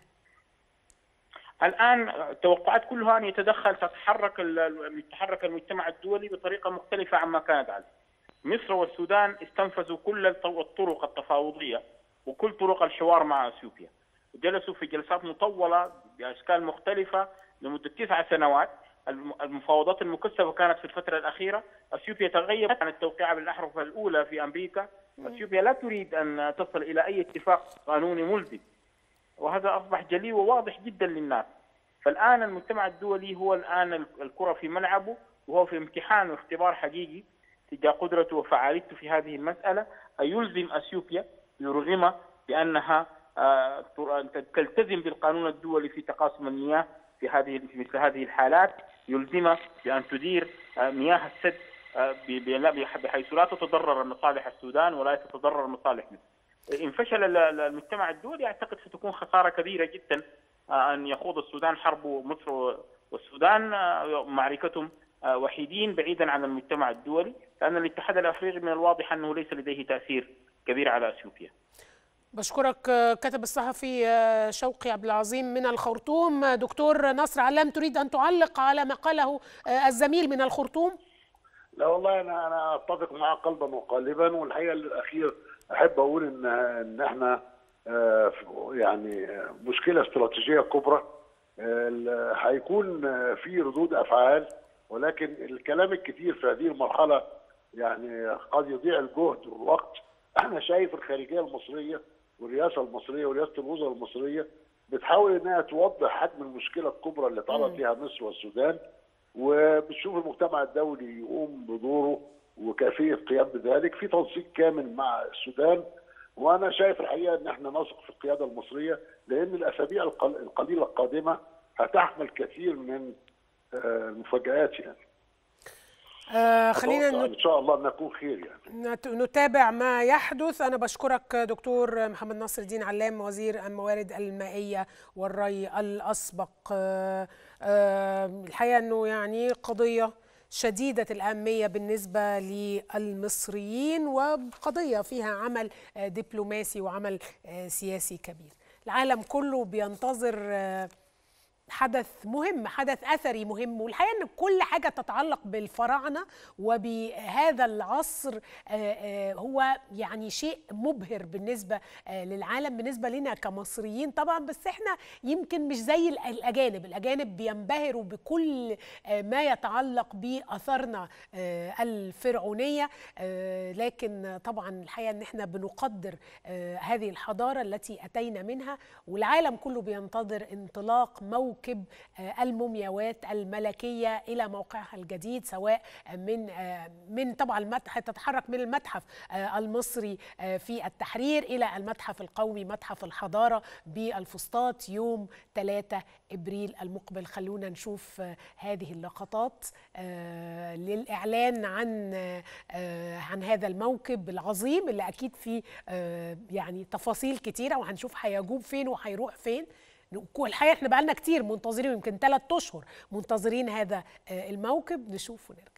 الان التوقعات كلها ان يتدخل تتحرك يتحرك المجتمع الدولي بطريقه مختلفه عما كانت عليه. مصر والسودان استنفذوا كل الطرق التفاوضيه وكل طرق الحوار مع اثيوبيا. جلسوا في جلسات مطولة بأشكال مختلفة لمدة تسع سنوات المفاوضات المكثفة كانت في الفترة الأخيرة أثيوبيا تغيرت عن التوقيع بالأحرف الأولى في أمريكا أثيوبيا لا تريد أن تصل إلى أي اتفاق قانوني ملزم وهذا أصبح جلي وواضح جدا للناس فالآن المجتمع الدولي هو الآن الكرة في ملعبه وهو في امتحان واختبار حقيقي تجاه قدرته وفعاليته في هذه المسألة أن يلزم أثيوبيا يرغم بأنها تلتزم بالقانون الدولي في تقاسم المياه في هذه في مثل هذه الحالات يلزمها بان تدير مياه السد بحيث لا تتضرر مصالح السودان ولا تتضرر مصالح مصر. ان فشل المجتمع الدولي اعتقد ستكون خساره كبيره جدا ان يخوض السودان حرب مصر والسودان معركتهم وحيدين بعيدا عن المجتمع الدولي لان الاتحاد الافريقي من الواضح انه ليس لديه تاثير كبير على اثيوبيا. بشكرك كاتب الصحفي شوقي عبد العظيم من الخرطوم دكتور نصر علام تريد ان تعلق على ما قاله الزميل من الخرطوم لا والله انا انا اتفق معاه قلبا وقالبا والحقيقه الاخير احب اقول ان ان احنا يعني مشكله استراتيجيه كبرى هيكون في ردود افعال ولكن الكلام الكثير في هذه المرحله يعني قد يضيع الجهد والوقت انا شايف الخارجيه المصريه والرئاسه المصريه ورئاسه الوزراء المصريه بتحاول انها توضح حجم المشكله الكبرى اللي تعرض لها مصر والسودان وبتشوف المجتمع الدولي يقوم بدوره وكيفيه القيام بذلك في تنسيق كامل مع السودان وانا شايف الحقيقه ان احنا نثق في القياده المصريه لان الاسابيع القليله القادمه هتحمل كثير من المفاجات يعني آه خلينا ان شاء الله نكون خير يعني نتابع ما يحدث انا بشكرك دكتور محمد نصر الدين علام وزير الموارد المائيه والري الاسبق آه آه الحقيقه انه يعني قضيه شديدة الأهمية بالنسبة للمصريين وقضية فيها عمل دبلوماسي وعمل سياسي كبير العالم كله بينتظر حدث مهم حدث اثري مهم والحقيقه ان كل حاجه تتعلق بالفراعنه وبهذا العصر هو يعني شيء مبهر بالنسبه للعالم بالنسبه لنا كمصريين طبعا بس احنا يمكن مش زي الاجانب الاجانب بينبهروا بكل ما يتعلق باثارنا الفرعونيه لكن طبعا الحقيقه ان احنا بنقدر هذه الحضاره التي اتينا منها والعالم كله بينتظر انطلاق موكب موكب المومياوات الملكيه الى موقعها الجديد سواء من من طبعا المتحف تتحرك من المتحف المصري في التحرير الى المتحف القومي متحف الحضاره بالفسطاط يوم 3 ابريل المقبل خلونا نشوف هذه اللقطات للاعلان عن عن هذا الموكب العظيم اللي اكيد فيه يعني تفاصيل كتيره وهنشوف هيجوب فين وهيروح فين الحقيقه احنا بقالنا كتير منتظرين يمكن ثلاث اشهر منتظرين هذا الموكب نشوف ونرجع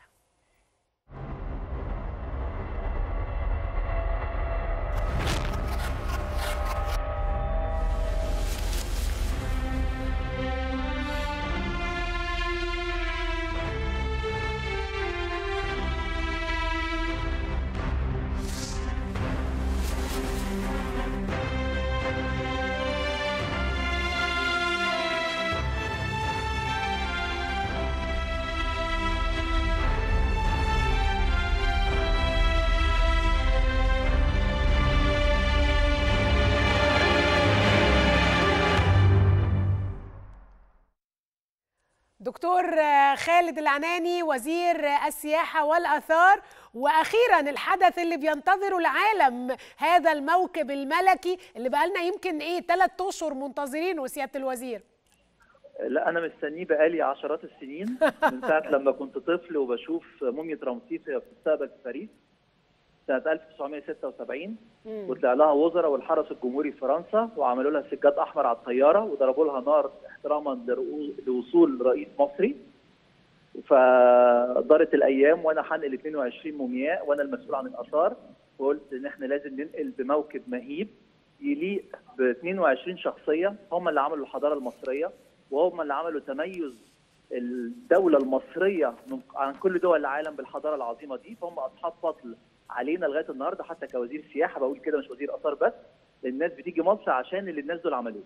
دكتور خالد العناني وزير السياحة والآثار وأخيرا الحدث اللي بينتظره العالم هذا الموكب الملكي اللي بقالنا يمكن إيه ثلاث أشهر منتظرينه سيادة الوزير لا انا مستنيه بقالي عشرات السنين من ساعه لما كنت طفل وبشوف موميا رمسيس في المستقبل في باريس سنه 1976 وطلع لها وزراء والحرس الجمهوري في فرنسا وعملوا لها سجاد احمر على الطياره وضربوا لها نار احتراما لوصول رئيس مصري فدارت الايام وانا حنقل 22 مومياء وانا المسؤول عن الاثار وقلت ان احنا لازم ننقل بموكب مهيب يليق ب 22 شخصيه هم اللي عملوا الحضاره المصريه وهم اللي عملوا تميز الدولة المصرية من عن كل دول العالم بالحضارة العظيمة دي فهم أصحاب فضل علينا لغاية النهاردة حتى كوزير سياحة بقول كده مش وزير آثار بس الناس بتيجي مصر عشان اللي الناس دول عملوه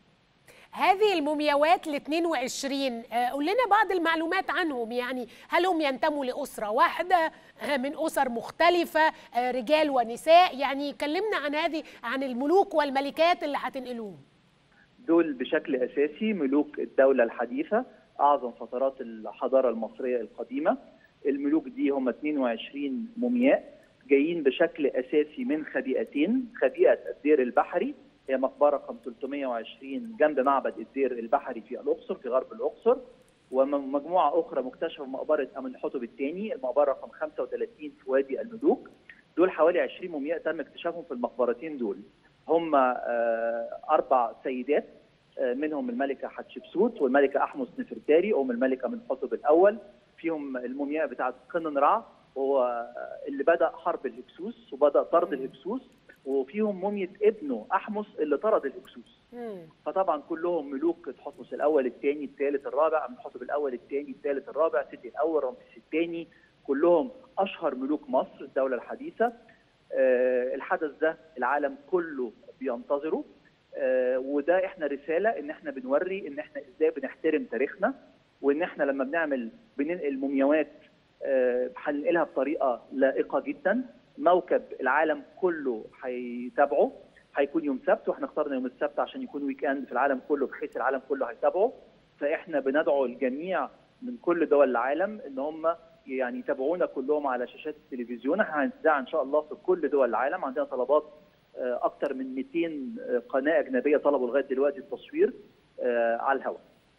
هذه المومياوات ال 22 قول لنا بعض المعلومات عنهم يعني هل هم ينتموا لأسرة واحدة من أسر مختلفة رجال ونساء يعني كلمنا عن هذه عن الملوك والملكات اللي هتنقلوهم دول بشكل اساسي ملوك الدوله الحديثه اعظم فترات الحضاره المصريه القديمه الملوك دي هم 22 مومياء جايين بشكل اساسي من خبيئتين خبيئه الدير البحري هي مقبره رقم 320 جنب معبد الدير البحري في الاقصر في غرب الاقصر ومجموعه اخرى مكتشفه في مقبره امنحتب الثاني المقبره رقم 35 في وادي الملوك دول حوالي 20 مومياء تم اكتشافهم في المقبرتين دول هم اربع سيدات منهم الملكه حتشبسوت والملكه احمس نفرتاري ام الملكه من حتب الاول فيهم المومياء بتاعه قنن رع هو اللي بدا حرب الهكسوس وبدا طرد الهكسوس وفيهم مومية ابنه احمس اللي طرد الهكسوس فطبعا كلهم ملوك تحتمس الاول الثاني الثالث الرابع من حتب الاول الثاني الثالث الرابع سيتي الاول رمسيس الثاني كلهم اشهر ملوك مصر الدوله الحديثه أه الحدث ده العالم كله بينتظره أه وده احنا رساله ان احنا بنوري ان احنا ازاي بنحترم تاريخنا وان احنا لما بنعمل بننقل مومياوات أه هننقلها بطريقه لائقه جدا موكب العالم كله هيتابعه هيكون يوم سبت واحنا اخترنا يوم السبت عشان يكون ويك اند في العالم كله بحيث العالم كله هيتابعه فاحنا بندعو الجميع من كل دول العالم ان هم يعني يتابعونا كلهم على شاشات التلفزيون احنا هنذاع ان شاء الله في كل دول العالم عندنا طلبات اكثر من 200 قناه اجنبيه طلبوا لغايه دلوقتي التصوير على الهواء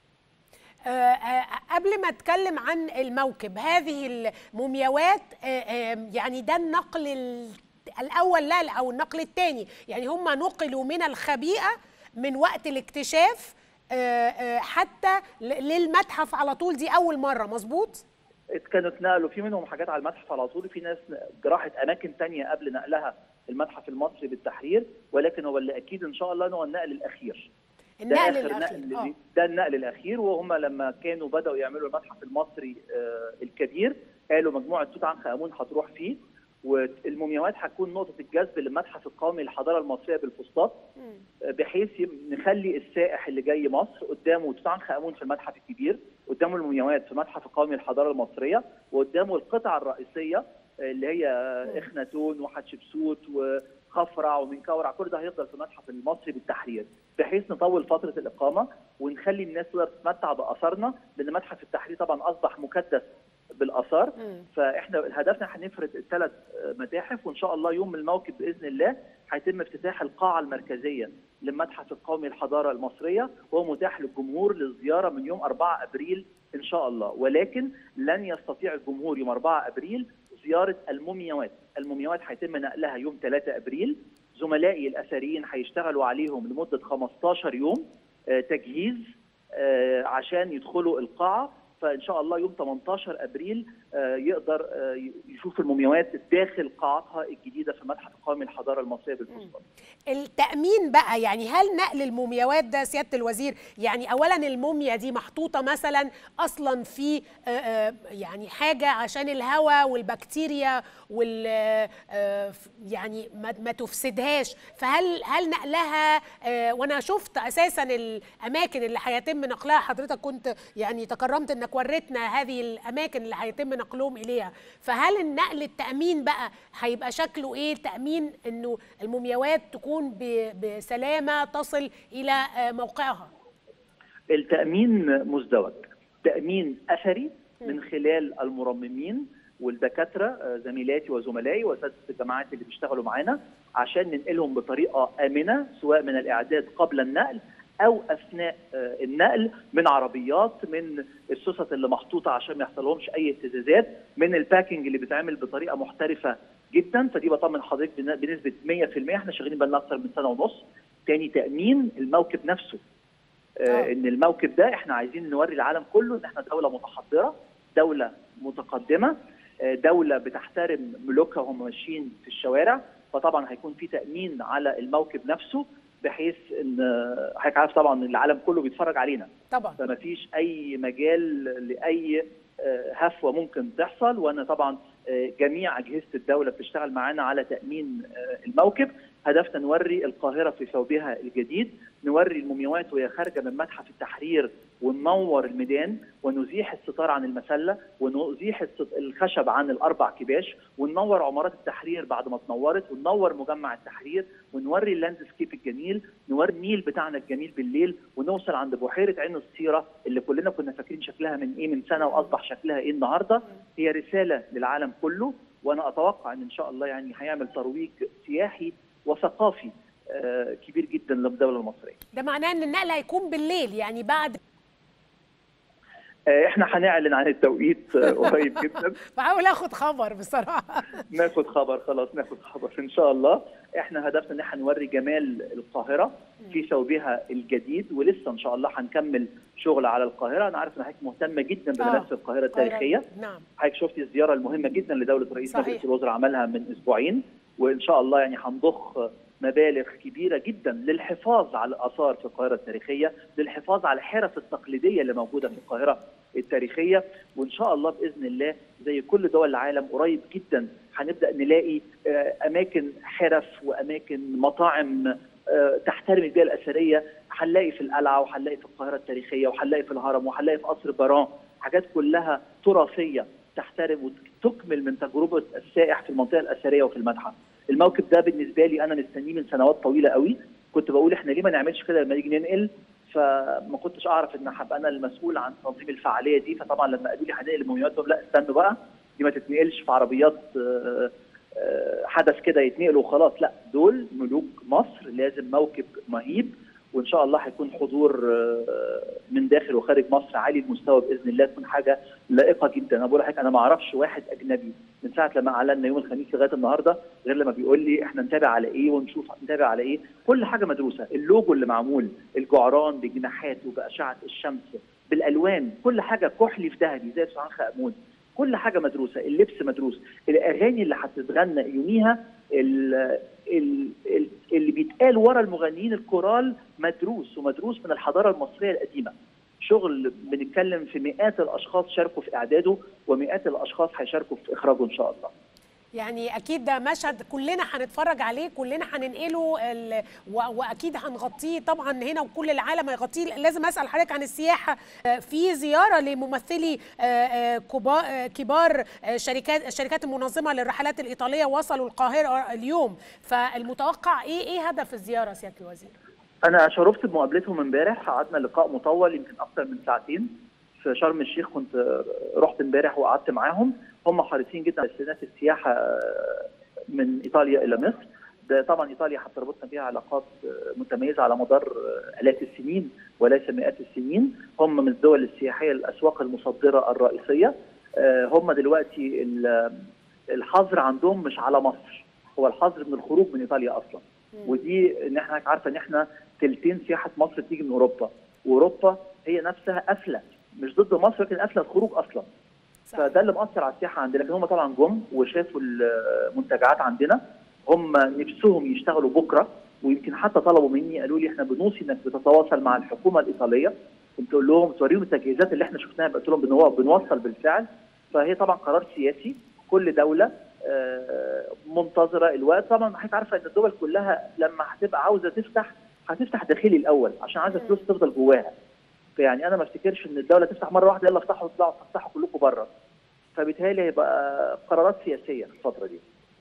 قبل ما اتكلم عن الموكب هذه المومياوات يعني ده النقل الاول لا او النقل الثاني يعني هم نقلوا من الخبيئه من وقت الاكتشاف حتى للمتحف على طول دي اول مره مظبوط كانوا اتنقلوا في منهم حاجات على المتحف على طول في ناس راحت اماكن تانية قبل نقلها المتحف المصري بالتحرير ولكن هو اللي اكيد ان شاء الله هو النقل الاخير النقل ده الاخير نقل ده النقل الاخير وهم لما كانوا بداوا يعملوا المتحف المصري آه الكبير قالوا مجموعه توت عنخ امون هتروح فيه والمومياوات هتكون نقطه الجذب للمتحف القومي للحضاره المصريه بالفسطاط بحيث نخلي السائح اللي جاي مصر قدامه توت عنخ امون في المتحف الكبير قدامه المومياوات في المتحف القومي للحضاره المصريه وقدامه القطع الرئيسيه اللي هي اخناتون وحتشبسوت وخفرع ومنكورع كل ده هيفضل في المتحف المصري بالتحرير بحيث نطول فتره الاقامه ونخلي الناس تقدر تتمتع باثارنا لان متحف التحرير طبعا اصبح مكدس بالاثار فاحنا هدفنا هنفرد الثلاث متاحف وان شاء الله يوم الموكب باذن الله هيتم افتتاح القاعه المركزيه للمتحف القومي للحضاره المصريه وهو متاح للجمهور للزياره من يوم 4 ابريل ان شاء الله ولكن لن يستطيع الجمهور يوم 4 ابريل زياره المومياوات المومياوات هيتم نقلها يوم 3 ابريل زملائي الاثريين هيشتغلوا عليهم لمده 15 يوم تجهيز عشان يدخلوا القاعه فان شاء الله يوم 18 ابريل يقدر يشوف المومياوات داخل قاعتها الجديده في المتحف القومي للحضاره المصريه بالفسطاط. التامين بقى يعني هل نقل المومياوات ده سياده الوزير يعني اولا الموميا دي محطوطه مثلا اصلا في يعني حاجه عشان الهواء والبكتيريا وال يعني ما تفسدهاش فهل هل نقلها وانا شفت اساسا الاماكن اللي هيتم نقلها حضرتك كنت يعني تكرمت انك وريتنا هذه الاماكن اللي هيتم نقلهم اليها فهل النقل التامين بقى هيبقى شكله ايه تامين انه المومياوات تكون بسلامه تصل الى موقعها التامين مزدوج تامين اثري من خلال المرممين والدكاتره آه، زميلاتي وزملائي واساتذه الجامعات اللي بيشتغلوا معانا عشان ننقلهم بطريقه امنه سواء من الاعداد قبل النقل او اثناء آه، النقل من عربيات من السوست اللي محطوطه عشان ما يحصلهمش اي اهتزازات من الباكينج اللي بيتعمل بطريقه محترفه جدا فدي بطمن حضرتك بن- بنسبه 100% احنا شغالين بقالنا اكثر من سنه ونص تاني تامين الموكب نفسه آه. آه ان الموكب ده احنا عايزين نوري العالم كله ان احنا دوله متحضره دوله متقدمه آه، دوله بتحترم ملوكها وهم ماشيين في الشوارع فطبعا هيكون في تامين على الموكب نفسه بحيث ان آه، حضرتك عارف طبعا إن العالم كله بيتفرج علينا طبعا فما فيش اي مجال لاي آه، هفوه ممكن تحصل وانا طبعا آه، جميع اجهزه الدوله بتشتغل معانا على تامين آه، الموكب هدفنا نوري القاهره في ثوبها الجديد نوري المومياوات وهي خارجه من متحف التحرير وننور الميدان ونزيح الستار عن المسله ونزيح الست- الخشب عن الاربع كباش وننور عمارات التحرير بعد ما اتنورت وننور مجمع التحرير ونوري اللاندسكيب الجميل نوري النيل بتاعنا الجميل بالليل ونوصل عند بحيره عين السيره اللي كلنا كنا فاكرين شكلها من ايه من سنه واصبح شكلها ايه النهارده هي رساله للعالم كله وانا اتوقع ان ان شاء الله يعني هيعمل ترويج سياحي وثقافي آه، كبير جدا للدوله المصريه. ده معناه ان النقل هيكون بالليل يعني بعد آه، احنا هنعلن عن التوقيت آه، قريب جدا بحاول اخد خبر بصراحه ناخد خبر خلاص ناخد خبر ان شاء الله احنا هدفنا ان احنا نوري جمال القاهره في ثوبها الجديد ولسه ان شاء الله هنكمل شغل على القاهره انا عارف ان حضرتك مهتمه جدا بملف آه. القاهره التاريخيه نعم حضرتك شفتي الزياره المهمه جدا لدوله رئيس صحيح. مجلس الوزراء عملها من اسبوعين وان شاء الله يعني هنضخ مبالغ كبيره جدا للحفاظ على الاثار في القاهره التاريخيه، للحفاظ على الحرف التقليديه اللي موجوده في القاهره التاريخيه وان شاء الله باذن الله زي كل دول العالم قريب جدا هنبدا نلاقي آه، اماكن حرف واماكن مطاعم آه، تحترم البيئه الاثريه هنلاقي في القلعه وهنلاقي في القاهره التاريخيه وهنلاقي في الهرم وهنلاقي في قصر بران حاجات كلها تراثيه تحترم وتكمل من تجربه السائح في المنطقه الاثريه وفي المتحف. الموكب ده بالنسبه لي انا مستنيه من سنوات طويله قوي كنت بقول احنا ليه ما نعملش كده لما نيجي ننقل فما كنتش اعرف ان هبقى انا المسؤول عن تنظيم الفعاليه دي فطبعا لما قالوا لي هننقل المومياوات قلت لهم لا استنوا بقى دي ما تتنقلش في عربيات آه، آه، حدث كده يتنقلوا وخلاص لا دول ملوك مصر لازم موكب مهيب وان شاء الله هيكون حضور آه، من داخل وخارج مصر عالي المستوى باذن الله تكون حاجه لائقه جدا انا بقول لحضرتك انا ما اعرفش واحد اجنبي من ساعه لما اعلنا يوم الخميس لغايه النهارده غير لما بيقول لي احنا نتابع على ايه ونشوف نتابع على ايه كل حاجه مدروسه اللوجو اللي معمول الجعران بجناحاته باشعه الشمس بالالوان كل حاجه كحلي في ذهبي زي سعاد خامون كل حاجه مدروسه اللبس مدروس الاغاني اللي هتتغنى يوميها ال- ال- ال- اللي بيتقال ورا المغنيين الكورال مدروس ومدروس من الحضاره المصريه القديمه شغل بنتكلم في مئات الاشخاص شاركوا في اعداده ومئات الاشخاص هيشاركوا في اخراجه ان شاء الله يعني اكيد ده مشهد كلنا هنتفرج عليه كلنا هننقله ال... و... واكيد هنغطيه طبعا هنا وكل العالم هيغطيه لازم اسال حضرتك عن السياحه آه، في زياره لممثلي آه، آه، كبا- آه، كبار آه، شركات الشركات المنظمه للرحلات الايطاليه وصلوا القاهره اليوم فالمتوقع ايه ايه هدف الزياره سياده الوزير انا شرفت بمقابلتهم امبارح قعدنا لقاء مطول يمكن اكثر من ساعتين في شرم الشيخ كنت رحت امبارح وقعدت معاهم هم حريصين جدا على استئناف السياحه من ايطاليا الى مصر ده طبعا ايطاليا هتربطنا بيها علاقات متميزه على مدار الاف السنين وليس مئات السنين هم من الدول السياحيه الاسواق المصدره الرئيسيه هم دلوقتي ال- الحظر عندهم مش على مصر هو الحظر من الخروج من ايطاليا اصلا ودي ان احنا عارفه ان احنا تلتين سياحه مصر بتيجي من اوروبا واوروبا هي نفسها قافله مش ضد مصر لكن قافله الخروج اصلا فده اللي مأثر على السياحه عندنا لكن هم طبعا جم وشافوا المنتجعات عندنا هم نفسهم يشتغلوا بكره ويمكن حتى طلبوا مني قالوا لي احنا بنوصي انك بتتواصل مع الحكومه الايطاليه قلت لهم توريهم التجهيزات اللي احنا شفناها قلت لهم بنو- بنوصل بالفعل فهي طبعا قرار سياسي كل دوله آه، منتظره الوقت طبعا حضرتك عارفه ان الدول كلها لما هتبقى عاوزه تفتح هتفتح داخلي الاول عشان عايزه فلوس تفضل جواها فيعني انا ما افتكرش ان الدوله تفتح مره واحده يلا افتحوا اطلعوا افتحوا كلكم بره فبالتالي هيبقى قرارات سياسيه في الفتره دي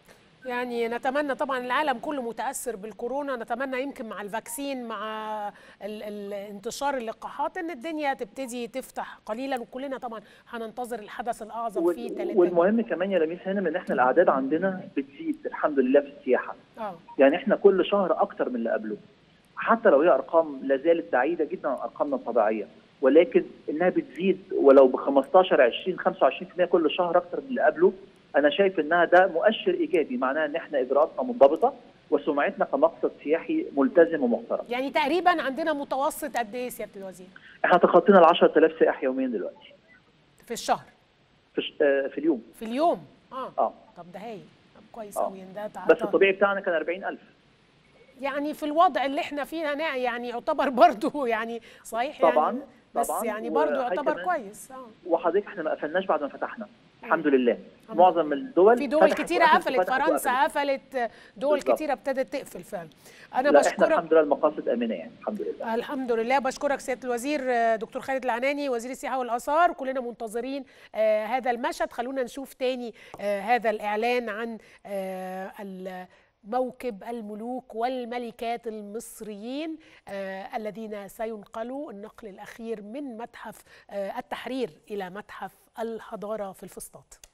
يعني نتمنى طبعا العالم كله متاثر بالكورونا نتمنى يمكن مع الفاكسين مع ال ال انتشار اللقاحات ان الدنيا تبتدي تفتح قليلا وكلنا طبعا هننتظر الحدث الاعظم وال- في 30 والمهم كمان يا لميس هانم ان احنا الاعداد عندنا بتزيد الحمد لله في السياحه اه يعني احنا كل شهر اكتر من اللي قبله حتى لو هي ارقام لا زالت بعيده جدا عن ارقامنا الطبيعيه ولكن انها بتزيد ولو ب 15 20 25% كل شهر اكتر من اللي قبله انا شايف انها ده مؤشر ايجابي معناها ان احنا اجراءاتنا منضبطه وسمعتنا كمقصد سياحي ملتزم ومحترم يعني تقريبا عندنا متوسط قد ايه سياده الوزير احنا تخطينا ال 10000 سائح يوميا دلوقتي في الشهر في, ش- آه، في اليوم في اليوم اه اه طب ده هايل طب كويس آه. قوي ان ده بس تعطى- الطبيعي بتاعنا كان 40000 يعني في الوضع اللي احنا فيه هنا يعني يعتبر برضو يعني صحيح طبعاً، يعني بس طبعاً، يعني برضو وهي يعتبر كمان- كويس اه وحضرتك احنا ما قفلناش بعد ما فتحنا الحمد لله الحمد معظم الدول في دول فتحت كتيرة وقفلت، قفلت فتحت فرنسا وقفلت. قفلت دول بالظبط. كتيرة ابتدت تقفل فعلا أنا لا احنا بشكرك الحمد لله المقاصد امنه يعني الحمد لله الحمد لله بشكرك سياده الوزير آه، دكتور خالد العناني وزير السياحه والاثار كلنا منتظرين آه، هذا المشهد خلونا نشوف تاني آه، هذا الاعلان عن آه، ال- موكب الملوك والملكات المصريين آه، الذين سينقلوا النقل الاخير من متحف آه، التحرير الى متحف الحضاره في الفسطاط